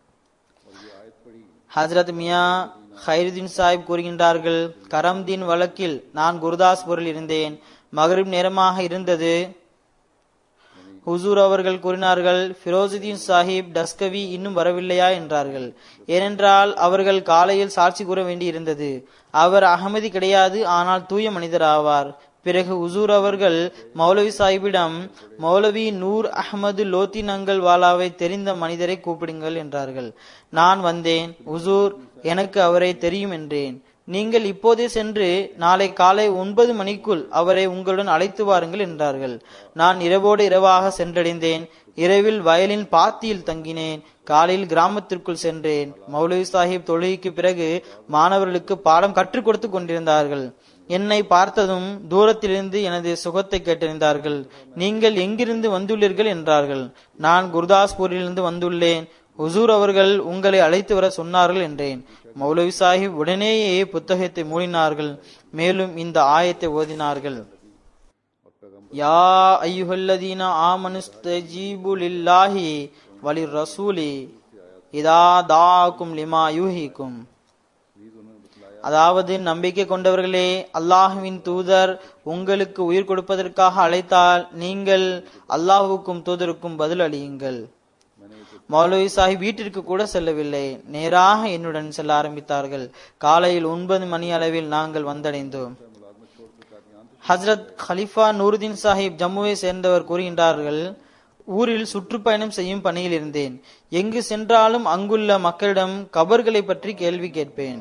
ஹஜரத் மியா ஹைருதீன் சாஹிப் கூறுகின்றார்கள் கரம்தீன் வழக்கில் நான் குருதாஸ்பூரில் இருந்தேன் மகரிப் நேரமாக இருந்தது ஹுசூர் அவர்கள் கூறினார்கள் ஃபிரோசுதீன் சாஹிப் டஸ்கவி இன்னும் வரவில்லையா என்றார்கள் ஏனென்றால் அவர்கள் காலையில் சாட்சி கூற வேண்டியிருந்தது அவர் அகமதி கிடையாது ஆனால் தூய மனிதர் ஆவார் பிறகு உசூர் அவர்கள் மௌலவி சாஹிபிடம் மௌலவி நூர் அஹமது லோத்தினங்கல் வாலாவை தெரிந்த மனிதரை கூப்பிடுங்கள் என்றார்கள் நான் வந்தேன் உசூர் எனக்கு அவரை தெரியும் என்றேன் நீங்கள் இப்போதே சென்று நாளை காலை ஒன்பது மணிக்குள் அவரை உங்களுடன் அழைத்து வாருங்கள் என்றார்கள் நான் இரவோடு இரவாக சென்றடைந்தேன் இரவில் வயலின் பாத்தியில் தங்கினேன் காலையில் கிராமத்திற்குள் சென்றேன் மௌலவி சாஹிப் தொழுகைக்கு பிறகு மாணவர்களுக்கு பாடம் கற்றுக் கொடுத்து கொண்டிருந்தார்கள் என்னை பார்த்ததும் தூரத்திலிருந்து எனது சுகத்தை கேட்டறிந்தார்கள் நீங்கள் எங்கிருந்து வந்துள்ளீர்கள் என்றார்கள் நான் குர்தாஸ்பூரிலிருந்து வந்துள்ளேன் ஹுசூர் அவர்கள் உங்களை அழைத்து வர சொன்னார்கள் என்றேன் மௌலவி சாஹிப் உடனேயே புத்தகத்தை மூடினார்கள் மேலும் இந்த ஆயத்தை ஓதினார்கள் யா ஐயுஹல்லதீன ஆமனுஸ்தஜீபு லில்லாஹி வலி ரசூலி இதா தாக்கும் லிமா யூஹிக்கும் அதாவது நம்பிக்கை கொண்டவர்களே அல்லாஹுவின் தூதர் உங்களுக்கு உயிர் கொடுப்பதற்காக அழைத்தால் நீங்கள் அல்லாஹுக்கும் தூதருக்கும் பதில் அளியுங்கள் மௌலவி சாஹிப் வீட்டிற்கு கூட செல்லவில்லை நேராக என்னுடன் செல்ல ஆரம்பித்தார்கள் காலையில் ஒன்பது மணி அளவில் நாங்கள் வந்தடைந்தோம் ஹஜரத் ஹலிஃபா நூருதீன் சாஹிப் ஜம்முவை சேர்ந்தவர் கூறுகின்றார்கள் ஊரில் சுற்றுப்பயணம் செய்யும் பணியில் இருந்தேன் எங்கு சென்றாலும் அங்குள்ள மக்களிடம் கபர்களை பற்றி கேள்வி கேட்பேன்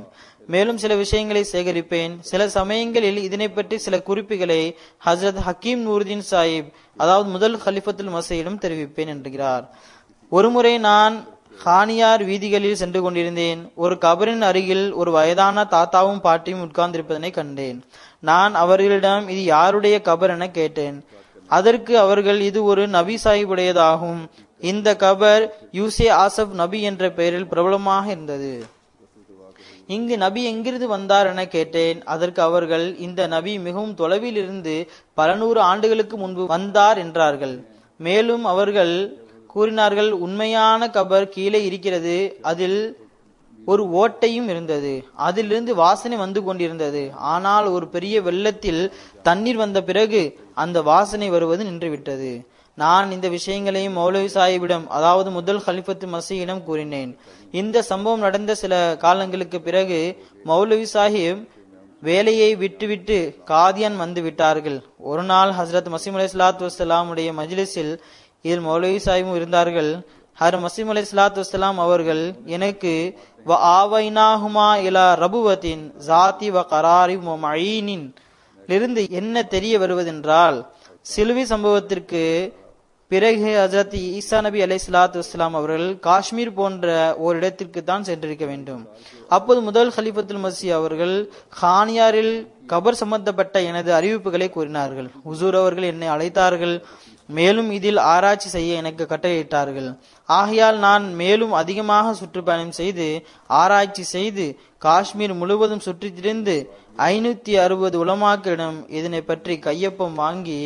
மேலும் சில விஷயங்களை சேகரிப்பேன் சில சமயங்களில் இதனை பற்றி சில குறிப்புகளை ஹசரத் ஹக்கீம் நூருதீன் சாஹிப் அதாவது முதல் ஹலிஃபத்துல் மசையிடம் தெரிவிப்பேன் என்கிறார் ஒருமுறை நான் ஹானியார் வீதிகளில் சென்று கொண்டிருந்தேன் ஒரு கபரின் அருகில் ஒரு வயதான தாத்தாவும் பாட்டியும் உட்கார்ந்திருப்பதனை கண்டேன் நான் அவர்களிடம் இது யாருடைய கபர் என கேட்டேன் அதற்கு அவர்கள் இது ஒரு நபி சாஹிபுடையதாகும் இந்த கபர் யூசே ஆசப் நபி என்ற பெயரில் பிரபலமாக இருந்தது இங்கு நபி எங்கிருந்து வந்தார் என கேட்டேன் அதற்கு அவர்கள் இந்த நபி மிகவும் தொலைவில் இருந்து பல நூறு ஆண்டுகளுக்கு முன்பு வந்தார் என்றார்கள் மேலும் அவர்கள் கூறினார்கள் உண்மையான கபர் கீழே இருக்கிறது அதில் ஒரு ஓட்டையும் இருந்தது அதிலிருந்து வாசனை வந்து கொண்டிருந்தது ஆனால் ஒரு பெரிய வெள்ளத்தில் தண்ணீர் வந்த பிறகு அந்த வாசனை வருவது நின்றுவிட்டது நான் இந்த விஷயங்களையும் மௌலவி சாஹிபிடம் அதாவது முதல் ஹலிஃபத்து மசீயிடம் கூறினேன் இந்த சம்பவம் நடந்த சில காலங்களுக்கு பிறகு மௌலவி சாஹிப் வேலையை விட்டுவிட்டு காதியான் வந்து விட்டார்கள் ஒரு நாள் ஹசரத் மசீம் அலி சலாத்து வசலாமுடைய மஜ்லிஸில் இதில் மௌலவி சாஹிபும் இருந்தார்கள் ஹர் மசீம் அலி சலாத்து வசலாம் அவர்கள் எனக்கு வ ஆவைனாஹுமா இலா ரபுவத்தின் ஜாதி வ கராரி மழீனின் இருந்து என்ன தெரிய வருவதென்றால் சிலுவை சம்பவத்திற்கு பிறகு ஹசரத் ஈசா நபி அலை சலாத்து வஸ்லாம் அவர்கள் காஷ்மீர் போன்ற ஓர் இடத்திற்கு தான் சென்றிருக்க வேண்டும் அப்போது முதல் ஹலிஃபத்துல் மசி அவர்கள் ஹானியாரில் கபர் சம்பந்தப்பட்ட எனது அறிவிப்புகளை கூறினார்கள் ஹுசூர் அவர்கள் என்னை அழைத்தார்கள் மேலும் இதில் ஆராய்ச்சி செய்ய எனக்கு கட்டளையிட்டார்கள் ஆகையால் நான் மேலும் அதிகமாக சுற்றுப்பயணம் செய்து ஆராய்ச்சி செய்து காஷ்மீர் முழுவதும் சுற்றித் திரிந்து ஐநூத்தி அறுபது உலமாக்களிடம் இதனை பற்றி கையொப்பம் வாங்கி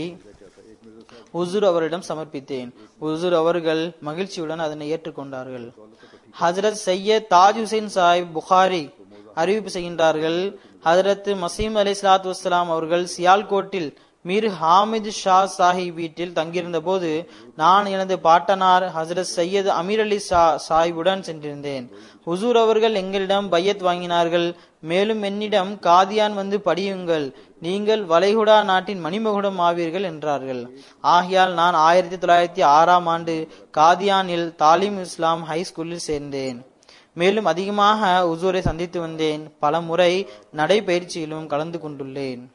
உசூர் அவரிடம் சமர்ப்பித்தேன் உசூர் அவர்கள் மகிழ்ச்சியுடன் அதனை ஏற்றுக்கொண்டார்கள் ஹசரத் சையத் தாஜ் ஹுசைன் சாஹிப் புகாரி அறிவிப்பு செய்கின்றார்கள் ஹசரத் மசீம் அலி சலாத்து வஸ்லாம் அவர்கள் சியால்கோட்டில் மீர் ஹாமித் ஷா சாஹிப் வீட்டில் தங்கியிருந்த போது நான் எனது பாட்டனார் ஹசரத் சையத் அமீர் அலி ஷா சாஹிபுடன் சென்றிருந்தேன் ஹுசூர் அவர்கள் எங்களிடம் பையத் வாங்கினார்கள் மேலும் என்னிடம் காதியான் வந்து படியுங்கள் நீங்கள் வளைகுடா நாட்டின் மணிமகுடம் ஆவீர்கள் என்றார்கள் ஆகையால் நான் ஆயிரத்தி தொள்ளாயிரத்தி ஆறாம் ஆண்டு காதியானில் தாலிம் இஸ்லாம் ஹை ஸ்கூலில் சேர்ந்தேன் மேலும் அதிகமாக உசூரை சந்தித்து வந்தேன் பல முறை நடைபயிற்சியிலும் கலந்து கொண்டுள்ளேன்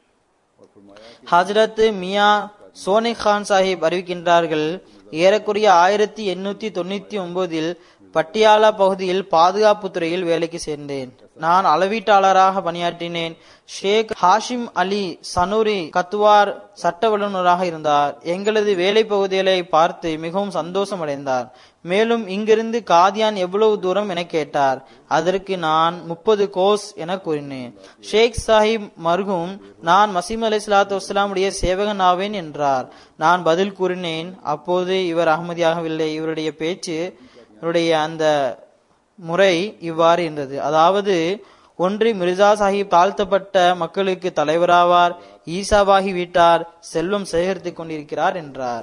ஹஜரத் மியா சோனி கான் சாஹிப் அறிவிக்கின்றார்கள் ஏறக்குறைய ஆயிரத்தி எண்ணூத்தி தொண்ணூத்தி ஒன்பதில் பட்டியாலா பகுதியில் பாதுகாப்பு துறையில் வேலைக்கு சேர்ந்தேன் நான் அளவீட்டாளராக பணியாற்றினேன் ஷேக் ஹாஷிம் அலி சனூரி கத்துவார் சட்ட வல்லுநராக இருந்தார் எங்களது வேலை பகுதிகளை பார்த்து மிகவும் சந்தோஷம் அடைந்தார் மேலும் இங்கிருந்து காதியான் எவ்வளவு தூரம் என கேட்டார் அதற்கு நான் முப்பது கோஸ் என கூறினேன் ஷேக் சாஹிப் மர்ஹூம் நான் மசீம் அலி சலாத்து வஸ்லாமுடைய சேவகன் ஆவேன் என்றார் நான் பதில் கூறினேன் அப்போது இவர் அகமதியாகவில்லை இவருடைய பேச்சு இவருடைய அந்த முறை இவ்வாறு இருந்தது அதாவது ஒன்று மிர்சா சாஹிப் தாழ்த்தப்பட்ட மக்களுக்கு தலைவராவார் ஈசாவாகி விட்டார் செல்வம் சேகரித்துக் கொண்டிருக்கிறார் என்றார்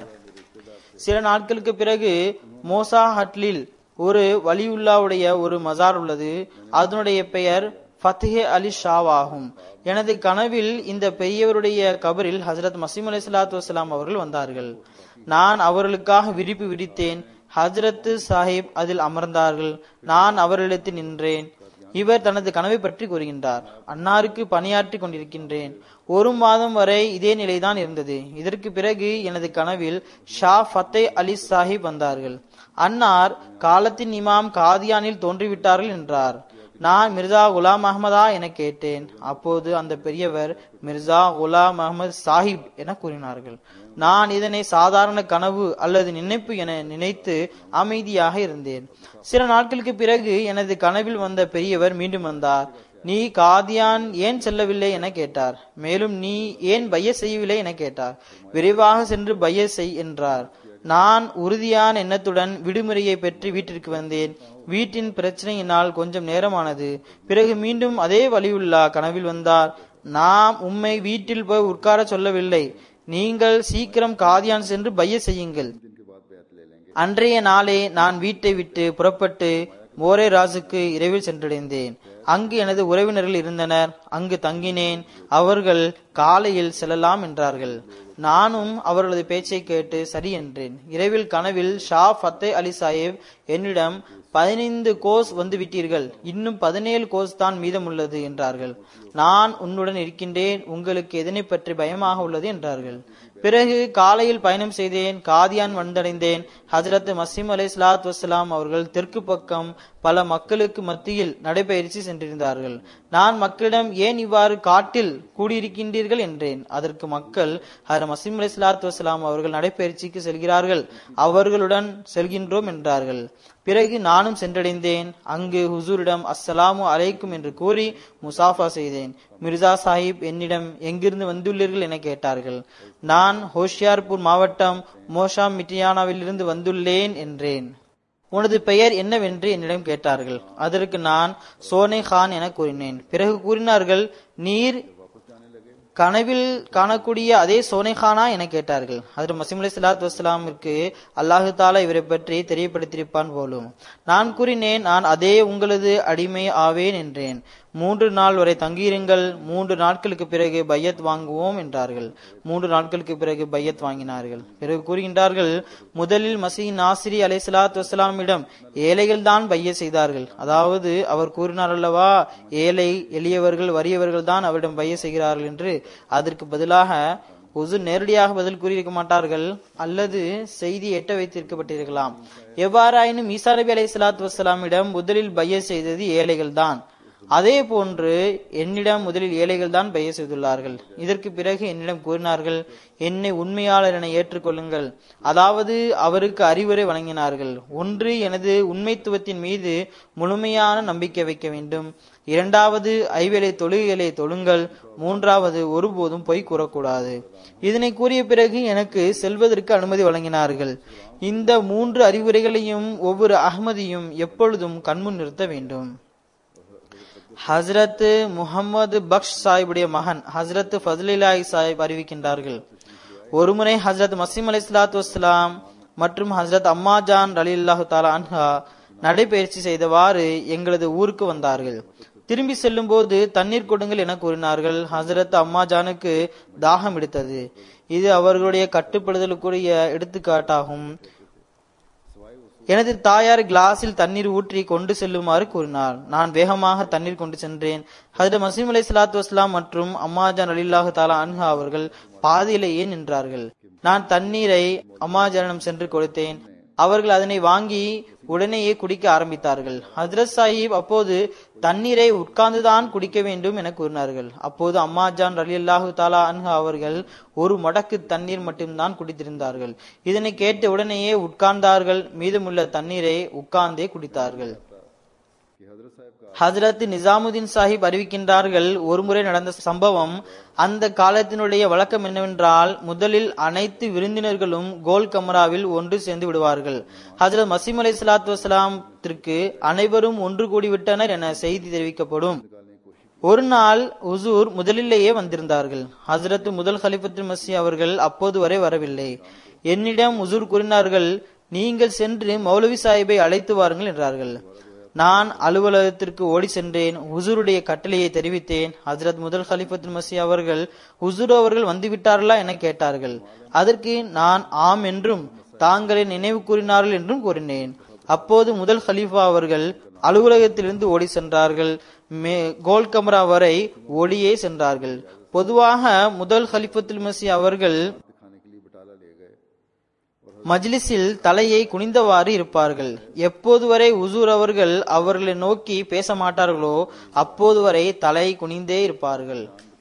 சில நாட்களுக்கு பிறகு மோசா ஹட்லில் ஒரு வலியுல்லாவுடைய ஒரு மசார் உள்ளது அதனுடைய பெயர் ஃபத்ஹே அலி ஷாவ் ஆகும் எனது கனவில் இந்த பெரியவருடைய கபரில் ஹசரத் மசீம் அலி சலாத்து வசலாம் அவர்கள் வந்தார்கள் நான் அவர்களுக்காக விரிப்பு விரித்தேன் ஹஜரத் சாஹிப் அதில் அமர்ந்தார்கள் நான் அவர்களிடத்தில் நின்றேன் இவர் தனது கனவை பற்றி கூறுகின்றார் அன்னாருக்கு பணியாற்றி கொண்டிருக்கின்றேன் ஒரு மாதம் வரை இதே நிலைதான் இருந்தது இதற்கு பிறகு எனது கனவில் ஷா ஃபத்தே அலி சாஹிப் வந்தார்கள் அன்னார் காலத்தின் இமாம் காதியானில் தோன்றிவிட்டார்கள் என்றார் நான் மிர்சா குலாம் அஹமதா என கேட்டேன் அப்போது அந்த பெரியவர் மிர்சா குலாம் அஹமது சாஹிப் என கூறினார்கள் நான் இதனை சாதாரண கனவு அல்லது நினைப்பு என நினைத்து அமைதியாக இருந்தேன் சில நாட்களுக்கு பிறகு எனது கனவில் வந்த பெரியவர் மீண்டும் வந்தார் நீ காதியான் ஏன் செல்லவில்லை என கேட்டார் மேலும் நீ ஏன் பைய செய்யவில்லை என கேட்டார் விரைவாக சென்று பைய செய் என்றார் நான் உறுதியான எண்ணத்துடன் விடுமுறையை பெற்று வீட்டிற்கு வந்தேன் வீட்டின் பிரச்சனையினால் கொஞ்சம் நேரமானது பிறகு மீண்டும் அதே வழியுள்ளா கனவில் வந்தார் நாம் உம்மை வீட்டில் போய் உட்கார சொல்லவில்லை நீங்கள் சீக்கிரம் காதியான் சென்று பைய செய்யுங்கள் அன்றைய நாளே நான் வீட்டை விட்டு புறப்பட்டு மோரே ராசுக்கு இரவில் சென்றடைந்தேன் அங்கு எனது உறவினர்கள் இருந்தனர் அங்கு தங்கினேன் அவர்கள் காலையில் செல்லலாம் என்றார்கள் நானும் அவர்களது பேச்சை கேட்டு சரி என்றேன் இரவில் கனவில் ஷா ஃபத்தே அலி சாஹிப் என்னிடம் பதினைந்து கோஸ் வந்து விட்டீர்கள் இன்னும் பதினேழு கோஸ் தான் மீதமுள்ளது என்றார்கள் நான் உன்னுடன் இருக்கின்றேன் உங்களுக்கு எதனை பற்றி பயமாக உள்ளது என்றார்கள் பிறகு காலையில் பயணம் செய்தேன் காதியான் வந்தடைந்தேன் ஹஜரத் மசீம் அலை சலாத் வசலாம் அவர்கள் தெற்கு பக்கம் பல மக்களுக்கு மத்தியில் நடைபயிற்சி சென்றிருந்தார்கள் நான் மக்களிடம் ஏன் இவ்வாறு காட்டில் கூடியிருக்கின்றீர்கள் என்றேன் அதற்கு மக்கள் ஹர் மசீம் அலை சலாத் வசலாம் அவர்கள் நடைபயிற்சிக்கு செல்கிறார்கள் அவர்களுடன் செல்கின்றோம் என்றார்கள் பிறகு நானும் சென்றடைந்தேன் அங்கு ஹுசூரிடம் அஸ்ஸலாமு அலைக்கும் என்று கூறி முசாஃபா செய்தேன் மிர்சா சாஹிப் என்னிடம் எங்கிருந்து வந்துள்ளீர்கள் என கேட்டார்கள் நான் ஹோஷியார்பூர் மாவட்டம் மோஷா மிட்டியானாவிலிருந்து வந்துள்ளேன் என்றேன் உனது பெயர் என்னவென்று என்னிடம் கேட்டார்கள் அதற்கு நான் சோனே கான் என கூறினேன் பிறகு கூறினார்கள் நீர் கனவில் காணக்கூடிய அதே சோனைகானா என கேட்டார்கள் அதில் மசீம் அலி சலாத் வஸ்லாமிற்கு அல்லாஹு தாலா இவரை பற்றி தெரியப்படுத்தியிருப்பான் போலும் நான் கூறினேன் நான் அதே உங்களது அடிமை ஆவேன் என்றேன் மூன்று நாள் வரை தங்கியிருங்கள் மூன்று நாட்களுக்கு பிறகு பையத் வாங்குவோம் என்றார்கள் மூன்று நாட்களுக்கு பிறகு பையத் வாங்கினார்கள் பிறகு கூறுகின்றார்கள் முதலில் மசீ நாசிரி அலை சலாத் வசலாமிடம் ஏழைகள் தான் பைய செய்தார்கள் அதாவது அவர் கூறினார் அல்லவா ஏழை எளியவர்கள் வறியவர்கள் தான் அவரிடம் பைய செய்கிறார்கள் என்று அதற்கு பதிலாக உசு நேரடியாக பதில் கூறியிருக்க மாட்டார்கள் அல்லது செய்தி எட்ட வைத்திருக்கப்பட்டிருக்கலாம் எவ்வாறாயினும் ஈசா நபி அலை சலாத்து வசலாமிடம் முதலில் பைய செய்தது ஏழைகள் தான் அதே போன்று என்னிடம் முதலில் ஏழைகள் தான் பைய செய்துள்ளார்கள் இதற்கு பிறகு என்னிடம் கூறினார்கள் என்னை உண்மையாளர் என ஏற்றுக்கொள்ளுங்கள் அதாவது அவருக்கு அறிவுரை வழங்கினார்கள் ஒன்று எனது உண்மைத்துவத்தின் மீது முழுமையான நம்பிக்கை வைக்க வேண்டும் இரண்டாவது ஐவேளை தொழுகைகளை தொழுங்கள் மூன்றாவது ஒருபோதும் பொய் கூறக்கூடாது இதனை கூறிய பிறகு எனக்கு செல்வதற்கு அனுமதி வழங்கினார்கள் இந்த மூன்று அறிவுரைகளையும் ஒவ்வொரு அகமதியும் எப்பொழுதும் கண்முன் நிறுத்த வேண்டும் ஹசரத் முகமது பக்ஷ் சாஹிபுடைய மகன் ஹசரத் ஃபதுலிலாய் சாஹிப் அறிவிக்கின்றார்கள் ஒருமுறை ஹசரத் மசீம் அலி சலாத்து வஸ்லாம் மற்றும் ஹசரத் அம்மா ஜான் அலி அல்லாஹு தாலா அன்ஹா நடைபயிற்சி செய்தவாறு எங்களது ஊருக்கு வந்தார்கள் திரும்பி செல்லும் போது தண்ணீர் கொடுங்கள் என கூறினார்கள் ஹசரத் அம்மா ஜானுக்கு தாகம் எடுத்தது இது அவர்களுடைய கட்டுப்படுதலுக்குரிய எடுத்துக்காட்டாகும் எனது தாயார் கிளாஸில் தண்ணீர் ஊற்றி கொண்டு செல்லுமாறு கூறினார் நான் வேகமாக தண்ணீர் கொண்டு சென்றேன் ஹஜரத் மசீம் அலை சலாத்து வஸ்லாம் மற்றும் அம்மாஜான் அலில்லாஹு தாலா அன்ஹா அவர்கள் பாதியிலேயே நின்றார்கள் நான் தண்ணீரை அம்மாஜானிடம் சென்று கொடுத்தேன் அவர்கள் அதனை வாங்கி உடனேயே குடிக்க ஆரம்பித்தார்கள் ஹஜரத் சாஹிப் அப்போது தண்ணீரை உட்கார்ந்துதான் குடிக்க வேண்டும் என கூறினார்கள் அப்போது அம்மாஜான் அலி அல்லாஹு தாலா அன்ஹா அவர்கள் ஒரு மடக்கு தண்ணீர் மட்டும்தான் குடித்திருந்தார்கள் இதனை கேட்ட உடனேயே உட்கார்ந்தார்கள் மீதமுள்ள தண்ணீரை உட்கார்ந்தே குடித்தார்கள் ஹசரத் நிசாமுதீன் சாஹிப் அறிவிக்கின்றார்கள் ஒருமுறை நடந்த சம்பவம் அந்த காலத்தினுடைய வழக்கம் என்னவென்றால் முதலில் அனைத்து விருந்தினர்களும் கோல் கமராவில் ஒன்று சேர்ந்து விடுவார்கள் ஹசரத் மசீம் அலை சலாத்து வசலாத்திற்கு அனைவரும் ஒன்று கூடிவிட்டனர் என செய்தி தெரிவிக்கப்படும் ஒரு நாள் உசூர் முதலிலேயே வந்திருந்தார்கள் ஹசரத் முதல் ஹலிஃபத்து மசி அவர்கள் அப்போது வரை வரவில்லை என்னிடம் உசூர் கூறினார்கள் நீங்கள் சென்று மௌலவி சாஹிப்பை அழைத்து வாருங்கள் என்றார்கள் நான் அலுவலகத்திற்கு ஓடி சென்றேன் ஹுசூருடைய கட்டளையை தெரிவித்தேன் ஹசரத் முதல் ஹலிஃபத்துல் மசி அவர்கள் ஹுசூர் அவர்கள் வந்துவிட்டார்களா என கேட்டார்கள் அதற்கு நான் ஆம் என்றும் தாங்களே நினைவு கூறினார்கள் என்றும் கூறினேன் அப்போது முதல் ஹலீஃபா அவர்கள் அலுவலகத்திலிருந்து ஓடி சென்றார்கள் மே கோல் கமரா வரை ஓடியே சென்றார்கள் பொதுவாக முதல் ஹலிஃபத்துல் மசி அவர்கள் மஜ்லிஸில் தலையை குனிந்தவாறு இருப்பார்கள் எப்போது வரை உசூர் அவர்கள் அவர்களை நோக்கி பேச மாட்டார்களோ அப்போது வரை தலை குனிந்தே இருப்பார்கள்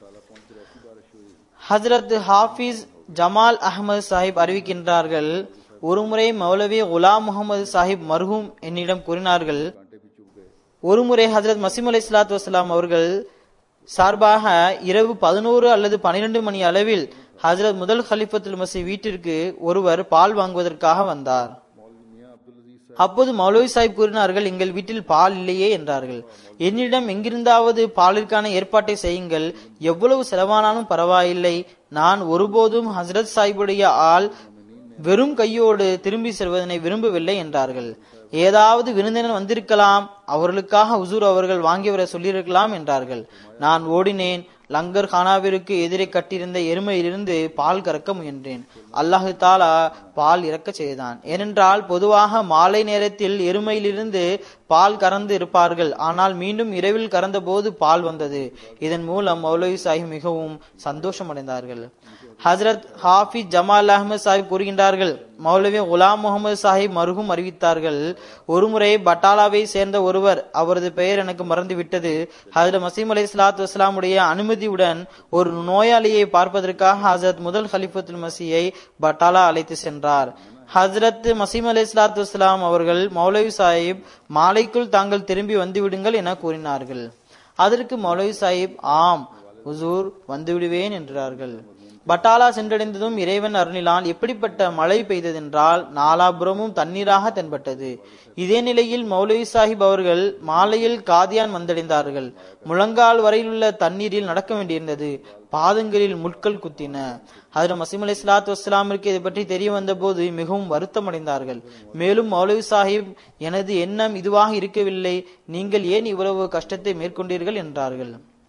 ஹசரத் ஹாஃபிஸ் ஜமால் அகமது சாஹிப் அறிவிக்கின்றார்கள் ஒருமுறை மௌலவி குலாம் முகமது சாஹிப் மர்ஹூம் என்னிடம் கூறினார்கள் ஒருமுறை ஹசரத் மசீம் அலி சலாத்து வசலாம் அவர்கள் சார்பாக இரவு பதினோரு அல்லது பனிரெண்டு மணி அளவில் ஹசரத் முதல் ஹலிஃபத்துல் மசி வீட்டிற்கு ஒருவர் பால் வாங்குவதற்காக வந்தார் அப்போது மௌலவி சாஹிப் கூறினார்கள் எங்கள் வீட்டில் பால் இல்லையே என்றார்கள் என்னிடம் எங்கிருந்தாவது பாலிற்கான ஏற்பாட்டை செய்யுங்கள் எவ்வளவு செலவானாலும் பரவாயில்லை நான் ஒருபோதும் ஹசரத் சாஹிபுடைய ஆள் வெறும் கையோடு திரும்பி செல்வதனை விரும்பவில்லை என்றார்கள் ஏதாவது விருந்தினர் வந்திருக்கலாம் அவர்களுக்காக உசூர் அவர்கள் வாங்கி வர சொல்லியிருக்கலாம் என்றார்கள் நான் ஓடினேன் லங்கர் கானாவிற்கு எதிரே கட்டியிருந்த எருமையிலிருந்து பால் கறக்க முயன்றேன் அல்லாஹு தாலா பால் இறக்க செய்தான் ஏனென்றால் பொதுவாக மாலை நேரத்தில் எருமையிலிருந்து பால் கறந்து இருப்பார்கள் ஆனால் மீண்டும் இரவில் கறந்த போது பால் வந்தது இதன் மூலம் மௌலவி சாஹிப் மிகவும் சந்தோஷம் அடைந்தார்கள் ஹசரத் ஹாஃபிஸ் ஜமால் அஹமது சாஹிப் கூறுகின்றார்கள் மௌலவி குலாம் முகமது சாஹிப் மருகும் அறிவித்தார்கள் ஒருமுறை பட்டாலாவை சேர்ந்த ஒருவர் அவரது பெயர் எனக்கு மறந்து விட்டது ஹசரத் மசீம் அலி இஸ்லாத்து வஸ்லாமுடைய அனுமதியுடன் ஒரு நோயாளியை பார்ப்பதற்காக ஹசரத் முதல் ஹலிஃபத்துல் மசியை பட்டாலா அழைத்து சென்றார் ஹசரத் மசீம் அலி இஸ்லாத்து வஸ்லாம் அவர்கள் மௌலவி சாஹிப் மாலைக்குள் தாங்கள் திரும்பி வந்து விடுங்கள் என கூறினார்கள் அதற்கு மௌலவி சாஹிப் ஆம் ஹுசூர் வந்து விடுவேன் என்றார்கள் பட்டாலா சென்றடைந்ததும் இறைவன் அருளிலால் எப்படிப்பட்ட மழை பெய்ததென்றால் நாலாபுரமும் தண்ணீராக தென்பட்டது இதே நிலையில் மௌலவி சாஹிப் அவர்கள் மாலையில் காதியான் வந்தடைந்தார்கள் முழங்கால் வரையிலுள்ள தண்ணீரில் நடக்க வேண்டியிருந்தது பாதங்களில் முட்கள் குத்தின அதில் மசீம் அலி இஸ்லாத்து வஸ்லாமிற்கு இதை பற்றி தெரிய வந்த போது மிகவும் வருத்தம் அடைந்தார்கள் மேலும் மௌலவி சாஹிப் எனது எண்ணம் இதுவாக இருக்கவில்லை நீங்கள் ஏன் இவ்வளவு கஷ்டத்தை மேற்கொண்டீர்கள் என்றார்கள்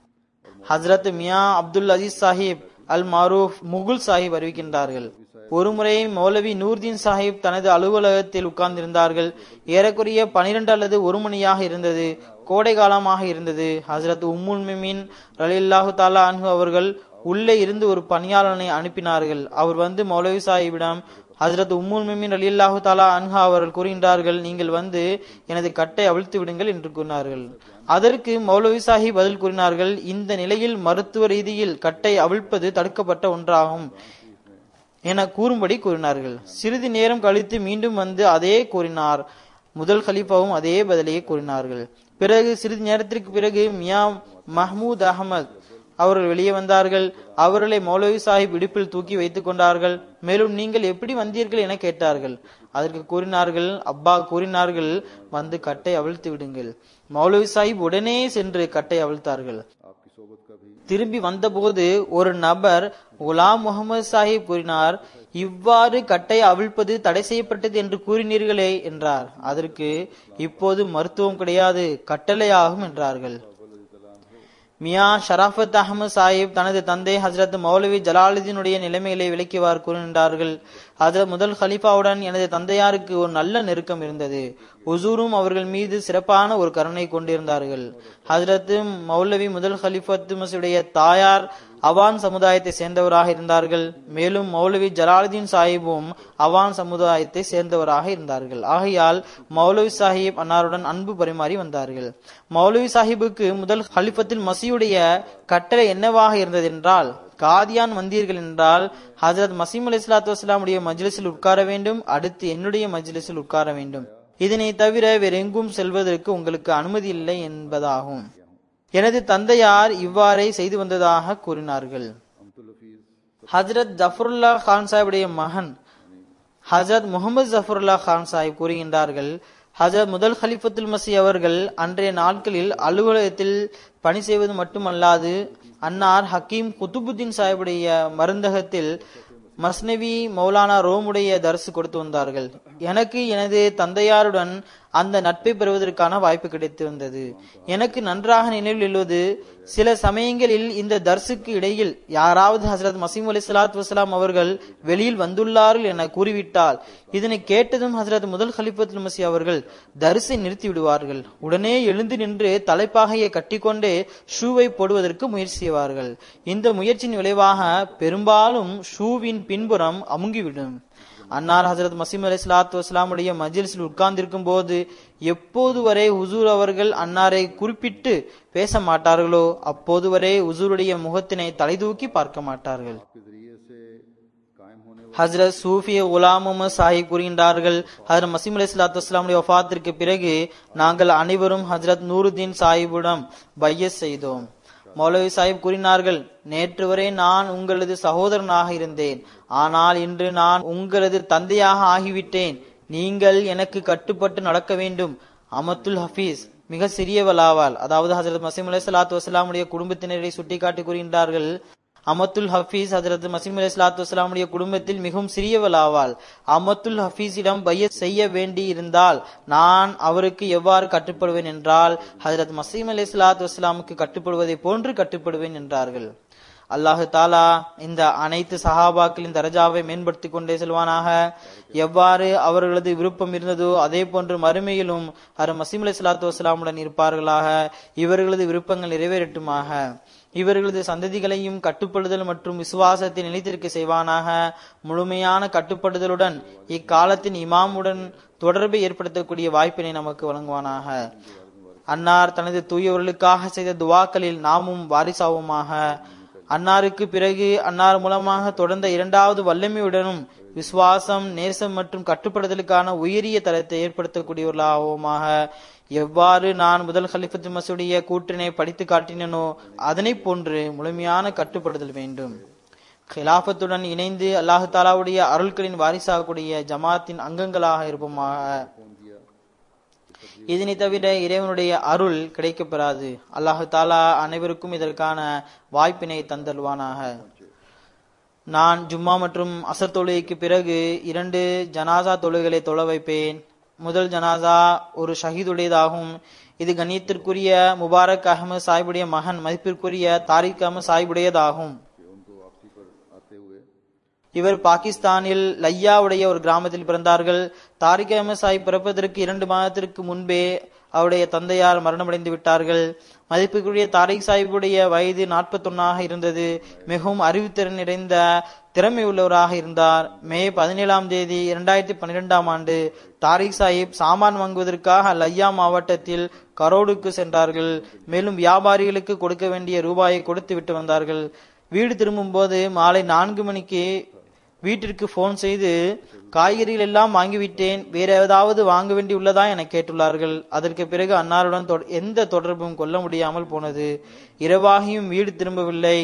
ஹசரத் மியா அப்துல் அசீஸ் சாஹிப் அல் மாரூப் முகுல் சாஹிப் அறிவிக்கின்றார்கள் ஒருமுறை மௌலவி நூர்தீன் சாஹிப் தனது அலுவலகத்தில் உட்கார்ந்திருந்தார்கள் ஏறக்குறைய பனிரெண்டு அல்லது ஒரு மணியாக இருந்தது கோடை காலமாக இருந்தது ஹசரத் உம்முல் மிமின் ரலில்லாஹு தாலா அன்ஹு அவர்கள் உள்ளே இருந்து ஒரு பணியாளனை அனுப்பினார்கள் அவர் வந்து மௌலவி சாஹிபிடம் ஹசரத் உம்முல் மிமின் ரலில்லாஹு தாலா அன்ஹா அவர்கள் கூறுகின்றார்கள் நீங்கள் வந்து எனது கட்டை அவிழ்த்து விடுங்கள் என்று கூறினார்கள் அதற்கு மௌலவி சாஹிப் பதில் கூறினார்கள் இந்த நிலையில் மருத்துவ ரீதியில் கட்டை அவிழ்ப்பது தடுக்கப்பட்ட ஒன்றாகும் என கூறும்படி கூறினார்கள் சிறிது நேரம் கழித்து மீண்டும் வந்து அதே கூறினார் முதல் கலீஃபாவும் அதே பதிலையே கூறினார்கள் பிறகு சிறிது நேரத்திற்கு பிறகு மியா மஹ்மூத் அகமது அவர்கள் வெளியே வந்தார்கள் அவர்களை மௌலவி சாஹிப் இடுப்பில் தூக்கி வைத்துக் கொண்டார்கள் மேலும் நீங்கள் எப்படி வந்தீர்கள் என கேட்டார்கள் அதற்கு கூறினார்கள் அப்பா கூறினார்கள் வந்து கட்டை அவிழ்த்து விடுங்கள் மௌலவி சாஹிப் உடனே சென்று கட்டை அவிழ்த்தார்கள் आपकी सोबत का भी திரும்பி வந்தபோது ஒரு நபர் குலாம் முகமது சாஹிப் கூறினார் இவ்வாறு கட்டை அவிழ்ப்பது தடை செய்யப்பட்டது என்று கூறினீர்களே என்றார் அதற்கு இப்போது மருத்துவம் கிடையாது கட்டளையாகும் என்றார்கள் மியா ஷராஃபத் அகமது சாஹிப் தனது தந்தை ஹசரத் மௌலவி ஜலாலுதீனுடைய நிலைமைகளை விளக்கிவார் கூறுகின்றார்கள் ஹசரத் முதல் ஹலீஃபாவுடன் எனது தந்தையாருக்கு ஒரு நல்ல நெருக்கம் இருந்தது உசூரும் அவர்கள் மீது சிறப்பான ஒரு கருணை கொண்டிருந்தார்கள் ஹசரத் மௌலவி முதல் ஹலிஃபத் மசுடைய தாயார் அவான் சமுதாயத்தை சேர்ந்தவராக இருந்தார்கள் மேலும் மௌலவி ஜலாலுதீன் சாஹிப்பும் அவான் சமுதாயத்தை சேர்ந்தவராக இருந்தார்கள் ஆகையால் மௌலவி சாஹிப் அன்னாருடன் அன்பு பரிமாறி வந்தார்கள் மௌலவி சாஹிப்புக்கு முதல் ஹலிஃபத்தில் மசியுடைய கட்டளை என்னவாக இருந்ததென்றால் காதியான் வந்தீர்கள் என்றால் ஹசரத் மசீம் அலி இஸ்லாத்து வஸ்லாமுடைய மஜ்லிஸில் உட்கார வேண்டும் அடுத்து என்னுடைய மஜ்லிஸில் உட்கார வேண்டும் இதனை தவிர வேறெங்கும் செல்வதற்கு உங்களுக்கு அனுமதி இல்லை என்பதாகும் எனது தந்தையார் இவ்வாறே செய்து வந்ததாக கூறினார்கள் अमतुल हफीज ஹஜரத் ஜஃபருல்லா கான் சாஹிபுடைய மகன் ஹஜரத் முகமது ஜஃபருல்லா கான் சாஹிப் கூறுகின்றார்கள் ஹஜரத் முதல் ஹலிஃபத்துல் மசி அவர்கள் அன்றைய நாட்களில் அலுவலகத்தில் பணி செய்வது மட்டுமல்லாது அன்னார் ஹக்கீம் குத்துபுத்தீன் சாஹிபுடைய மருந்தகத்தில் மஸ்னவி மௌலானா ரோமுடைய தரிசு கொடுத்து வந்தார்கள் எனக்கு எனது தந்தையாருடன் அந்த நட்பை பெறுவதற்கான வாய்ப்பு கிடைத்து வந்தது எனக்கு நன்றாக நினைவில் எழுவது சில சமயங்களில் இந்த தர்சுக்கு இடையில் யாராவது ஹசரத் மசீம் அலி சலாத் வசலாம் அவர்கள் வெளியில் வந்துள்ளார்கள் என கூறிவிட்டால் இதனை கேட்டதும் ஹசரத் முதல் ஹலிஃபத்துல் மசி அவர்கள் தரிசை நிறுத்தி விடுவார்கள் உடனே எழுந்து நின்று தலைப்பாகையை கட்டிக்கொண்டே ஷூவை போடுவதற்கு முயற்சி செய்வார்கள் இந்த முயற்சியின் விளைவாக பெரும்பாலும் ஷூவின் பின்புறம் அமுங்கிவிடும் அன்னார் ஹசரத் மசீம் அலி சலாத்து வஸ்லாமுடைய மஜிலிஸில் உட்கார்ந்திருக்கும் போது எப்போது வரை உசூர் அவர்கள் அன்னாரை குறிப்பிட்டு பேச மாட்டார்களோ அப்போது வரை உசூருடைய முகத்தினை தலைதூக்கி பார்க்க மாட்டார்கள் के जरिए से कायम होने ஹசரத் சூஃபி குலாம் முகமது சாஹிப் கூறுகின்றார்கள் ஹசரத் மசீம் அலி சலாத்து வஸ்லாமுடைய வஃபாத்திற்கு பிறகு நாங்கள் அனைவரும் ஹசரத் நூருதீன் சாஹிபிடம் பையஸ் செய்தோம் மௌலவி சாஹிப் கூறினார்கள் நேற்று வரை நான் உங்களது சகோதரனாக இருந்தேன் ஆனால் இன்று நான் உங்களது தந்தையாக ஆகிவிட்டேன் நீங்கள் எனக்கு கட்டுப்பட்டு நடக்க வேண்டும் அமத்துல் ஹபீஸ் மிக சிறியவளாவாள் அதாவது ஹசரத் மசீம் அலி சலாத்து வசலாமுடைய குடும்பத்தினரை சுட்டிக்காட்டி கூறுகின்றார்கள் அமத்துல் ஹஃபீஸ் ஹஜரத் மசீம் அலி இஸ்லாத்து வஸ்லாமுடைய குடும்பத்தில் மிகவும் சிறியவள் ஆவாள் அமத்துல் ஹஃபீஸிடம் பைய செய்ய வேண்டி இருந்தால் நான் அவருக்கு எவ்வாறு கட்டுப்படுவேன் என்றால் ஹஜரத் மசீம் அலி இஸ்லாத்து வஸ்லாமுக்கு கட்டுப்படுவதை போன்று கட்டுப்படுவேன் என்றார்கள் அல்லாஹு தாலா இந்த அனைத்து சஹாபாக்களின் தரஜாவை மேம்படுத்திக் கொண்டே செல்வானாக எவ்வாறு அவர்களது விருப்பம் இருந்ததோ அதே போன்று மறுமையிலும் ஹர் மசீம் அலி சலாத்து வசலாமுடன் இருப்பார்களாக இவர்களது விருப்பங்கள் நிறைவேறட்டுமாக இவர்களது சந்ததிகளையும் கட்டுப்படுதல் மற்றும் விசுவாசத்தை நிலைத்திருக்க செய்வானாக முழுமையான கட்டுப்படுதலுடன் இக்காலத்தின் இமாமுடன் தொடர்பை ஏற்படுத்தக்கூடிய வாய்ப்பினை நமக்கு வழங்குவானாக அன்னார் தனது தூயவர்களுக்காக செய்த துவாக்களில் நாமும் வாரிசாவுமாக அன்னாருக்கு பிறகு அன்னார் மூலமாக தொடர்ந்த இரண்டாவது வல்லமையுடனும் விசுவாசம் நேசம் மற்றும் கட்டுப்படுதலுக்கான உயரிய தரத்தை ஏற்படுத்தக்கூடியவர்களாகவுமாக எவ்வாறு நான் முதல் ஹலிஃபத்து மசூடைய கூற்றினை படித்து காட்டினனோ அதனை போன்று முழுமையான கட்டுப்படுதல் வேண்டும் கிலாபத்துடன் இணைந்து அல்லாஹு தாலாவுடைய அருள்களின் வாரிசாகக்கூடிய ஜமாத்தின் அங்கங்களாக இருப்போமாக இதனை தவிர இறைவனுடைய அருள் கிடைக்கப்பெறாது அல்லாஹு தாலா அனைவருக்கும் இதற்கான வாய்ப்பினை தந்தல்வானாக நான் ஜும்மா மற்றும் அசர் தொழுகைக்கு பிறகு இரண்டு ஜனாசா தொழுகைகளை தொழ வைப்பேன் முதல் ஜனாசா ஒரு ஷஹீதுடையதாகும் இது கண்ணியத்திற்குரிய முபாரக் அகமது சாஹிபுடைய மகன் மதிப்பிற்குரிய தாரிக் அகமது சாஹிபுடையதாகும் இவர் பாகிஸ்தானில் லையாவுடைய ஒரு கிராமத்தில் பிறந்தார்கள் தாரிக் அஹமது சாஹிப் பிறப்பதற்கு இரண்டு மாதத்திற்கு முன்பே அவருடைய தந்தையார் மரணமடைந்து விட்டார்கள் மதிப்புக்குரிய தாரிக் சாஹிப்புடைய வயது நாற்பத்தொன்னாக இருந்தது மிகவும் அறிவுத்திறன் நிறைந்த திறமை உள்ளவராக இருந்தார் மே பதினேழாம் தேதி இரண்டாயிரத்தி பன்னிரெண்டாம் ஆண்டு தாரிக் சாஹிப் சாமான் வாங்குவதற்காக லையா மாவட்டத்தில் கரோடுக்கு சென்றார்கள் மேலும் வியாபாரிகளுக்கு கொடுக்க வேண்டிய ரூபாயை கொடுத்து விட்டு வந்தார்கள் வீடு திரும்பும் போது மாலை நான்கு மணிக்கு வீட்டிற்கு போன் செய்து காய்கறிகள் எல்லாம் வாங்கிவிட்டேன் வேற ஏதாவது வாங்க வேண்டி உள்ளதா என கேட்டுள்ளார்கள் அதற்கு பிறகு அன்னாருடன் எந்த தொடர்பும் கொள்ள முடியாமல் போனது இரவாகியும் வீடு திரும்பவில்லை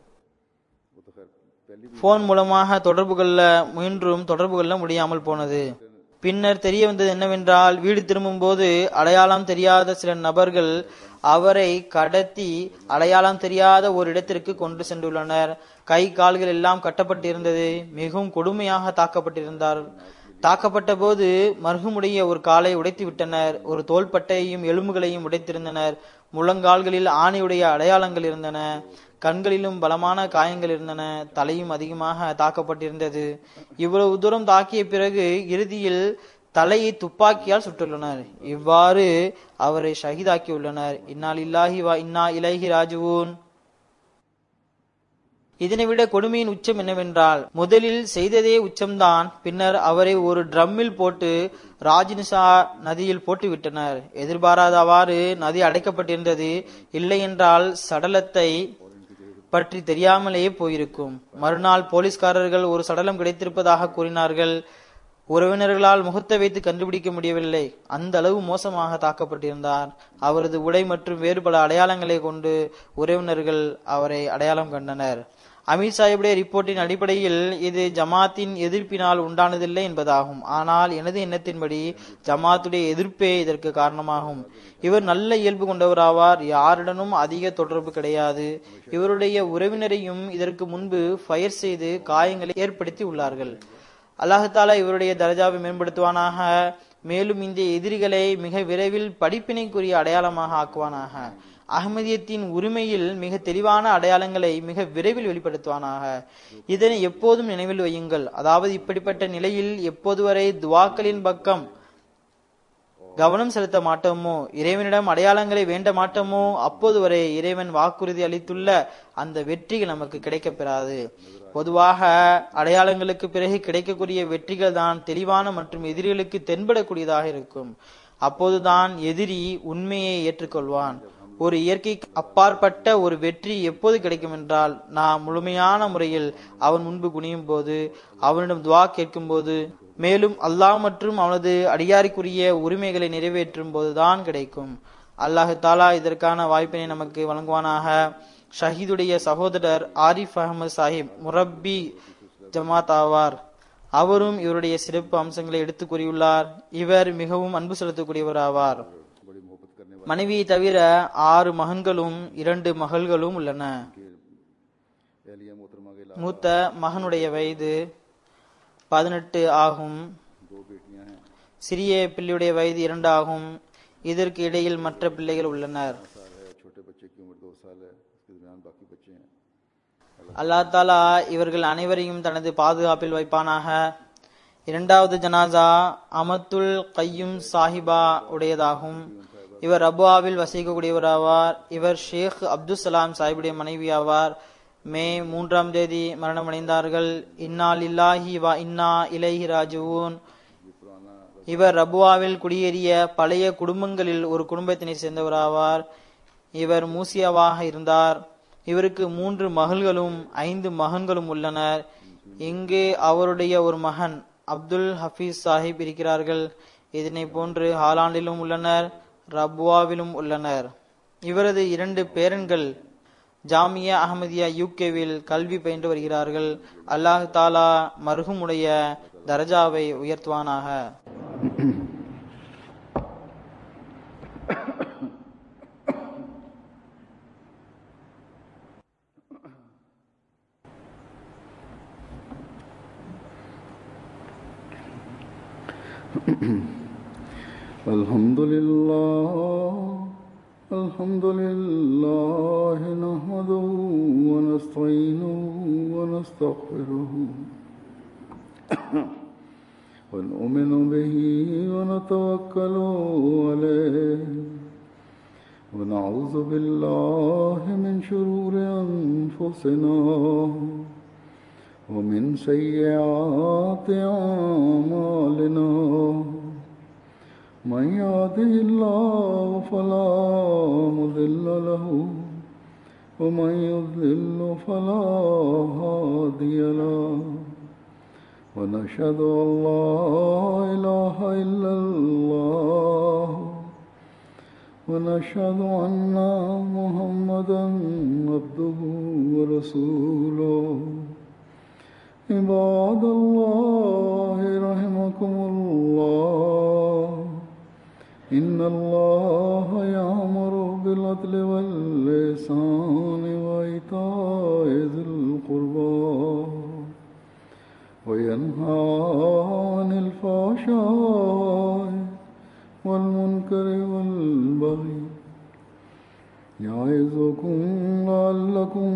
போன் மூலமாக தொடர்பு கொள்ள முயன்றும் தொடர்பு கொள்ள முடியாமல் போனது பின்னர் தெரிய வந்தது என்னவென்றால் வீடு திரும்பும் போது அடையாளம் தெரியாத சில நபர்கள் அவரை கடத்தி அடையாளம் தெரியாத ஒரு இடத்திற்கு கொண்டு சென்றுள்ளனர் கை கால்கள் எல்லாம் கட்டப்பட்டிருந்தது மிகவும் கொடுமையாக தாக்கப்பட்டிருந்தார் தாக்கப்பட்ட போது மருகுமுடைய ஒரு காலை உடைத்து விட்டனர் ஒரு தோள்பட்டையையும் எலும்புகளையும் உடைத்திருந்தனர் முழங்கால்களில் ஆணையுடைய அடையாளங்கள் இருந்தன கண்களிலும் பலமான காயங்கள் இருந்தன தலையும் அதிகமாக தாக்கப்பட்டிருந்தது இவ்வளவு தூரம் தாக்கிய பிறகு இறுதியில் தலையை துப்பாக்கியால் சுட்டுள்ளனர் இவ்வாறு அவரை ஷஹீதாக்கியுள்ளனர் இன்னால் இல்லாஹி வா இன்னா இலஹி ராஜுவூன் இதனை விட கொடுமையின் உச்சம் என்னவென்றால் முதலில் செய்ததே உச்சம்தான் பின்னர் அவரை ஒரு ட்ரம்மில் போட்டு ராஜினிசா நதியில் போட்டு விட்டனர் எதிர்பாராதவாறு நதி அடைக்கப்பட்டிருந்தது இல்லை என்றால் சடலத்தை பற்றி தெரியாமலேயே போயிருக்கும் மறுநாள் போலீஸ்காரர்கள் ஒரு சடலம் கிடைத்திருப்பதாக கூறினார்கள் உறவினர்களால் முகத்தை வைத்து கண்டுபிடிக்க முடியவில்லை அந்த அளவு மோசமாக தாக்கப்பட்டிருந்தார் அவரது உடை மற்றும் வேறு பல அடையாளங்களை கொண்டு உறவினர்கள் அவரை அடையாளம் கண்டனர் அமீர் சாஹிபுடைய ரிப்போர்ட்டின் அடிப்படையில் இது ஜமாத்தின் எதிர்ப்பினால் உண்டானதில்லை என்பதாகும் ஆனால் எனது எண்ணத்தின்படி ஜமாத்துடைய எதிர்ப்பே இதற்கு காரணமாகும் இவர் நல்ல இயல்பு கொண்டவராவார் யாருடனும் அதிக தொடர்பு கிடையாது இவருடைய உறவினரையும் இதற்கு முன்பு ஃபயர் செய்து காயங்களை ஏற்படுத்தி உள்ளார்கள் அல்லாஹாலா இவருடைய தரஜாவை மேம்படுத்துவானாக மேலும் இந்த எதிரிகளை மிக விரைவில் படிப்பினைக்குரிய அடையாளமாக ஆக்குவானாக அகமதியத்தின் உரிமையில் மிக தெளிவான அடையாளங்களை மிக விரைவில் வெளிப்படுத்துவானாக இதனை எப்போதும் நினைவில் வையுங்கள் அதாவது இப்படிப்பட்ட நிலையில் எப்போது வரை துவாக்களின் பக்கம் கவனம் செலுத்த மாட்டோமோ இறைவனிடம் அடையாளங்களை வேண்ட மாட்டோமோ அப்போது வரை இறைவன் வாக்குறுதி அளித்துள்ள அந்த வெற்றிகள் நமக்கு கிடைக்கப் பெறாது பொதுவாக அடையாளங்களுக்கு பிறகு கிடைக்கக்கூடிய வெற்றிகள் தான் தெளிவான மற்றும் எதிரிகளுக்கு தென்படக்கூடியதாக இருக்கும் அப்போதுதான் எதிரி உண்மையை ஏற்றுக்கொள்வான் ஒரு இயற்கை அப்பாற்பட்ட ஒரு வெற்றி எப்போது கிடைக்கும் என்றால் நாம் முழுமையான முறையில் அவன் முன்பு குனியும் போது அவனிடம் துவா கேட்கும் போது மேலும் அல்லாஹ் மற்றும் அவனது அடியாருக்குரிய உரிமைகளை நிறைவேற்றும் போதுதான் கிடைக்கும் அல்லாஹு தாலா இதற்கான வாய்ப்பினை நமக்கு வழங்குவானாக ஷஹீதுடைய சகோதரர் ஆரிஃப் அகமது சாஹிப் முரப்பி ஜமாத் ஆவார் அவரும் இவருடைய சிறப்பு அம்சங்களை எடுத்து கூறியுள்ளார் இவர் மிகவும் அன்பு செலுத்தக்கூடியவர் ஆவார் மனைவியை தவிர ஆறு மகன்களும் இரண்டு மகள்களும் உள்ளன एहलिया मोहतरमा के अलावा மூத்த மகனுடைய வயது பதினெட்டு ஆகும் दो बेटियां हैं சிறிய பிள்ளையுடைய வயது இரண்டு ஆகும் இதற்கு இடையில் மற்ற பிள்ளைகள் உள்ளனர் साल है छोटे बच्चे की उम्र दो साल है इसके दरमियान बाकी बच्चे हैं அல்லா தாலா இவர்கள் அனைவரையும் தனது பாதுகாப்பில் வைப்பானாக இரண்டாவது ஜனாசா அமத்துல் கையும் சாஹிபா உடையதாகும் இவர் ரபுவாவில் வசிக்கக்கூடியவராவார் இவர் ஷேக் அப்துல் சலாம் சாஹிபுடைய மனைவி ஆவார் மே மூன்றாம் தேதி மரணமடைந்தார்கள் இன்னா லில்லாஹி வா இன்னா இலைஹி ராஜுவூன் இவர் ரபுவாவில் குடியேறிய பழைய குடும்பங்களில் ஒரு குடும்பத்தினை சேர்ந்தவராவார் இவர் மூசியாவாக இருந்தார் இவருக்கு மூன்று மகள்களும் ஐந்து மகன்களும் உள்ளனர் இங்கு அவருடைய ஒரு மகன் அப்துல் ஹபீஸ் சாஹிப் இருக்கிறார்கள் இதனை போன்று ஹாலாண்டிலும் உள்ளனர் ரபுவாவிலும் உள்ளனர் இவரது இரண்டு பேரன்கள் ஜாமியா அகமதியா யூகேவில் கல்வி பயின்று வருகிறார்கள் அல்லாஹ் தாலா மருகுமுடைய தரஜாவை உயர்த்துவானாக الحمد لله الحمد لله نحمده ونستعينه ونستغفره ونؤمن به ونتوكل عليه ونعوذ بالله من شرور أنفسنا ومن سيئات أعمالنا من يهده الله فلا مضل له ومن يضلل فلا هادي له ونشهد أن لا إله إلا الله ونشهد أن محمدا عبده ورسوله عباد الله رحمكم الله إن الله يأمر بالعدل واللسان وإيتاء ذي القربى وينهى عن الفحشاء والمنكر والبغي يعظكم لعلكم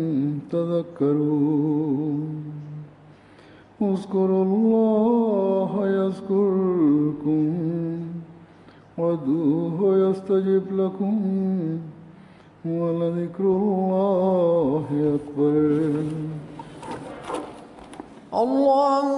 تذكرون اذكروا الله يذكركم وادعوه يستجب لكم ولذكر الله أكبر الله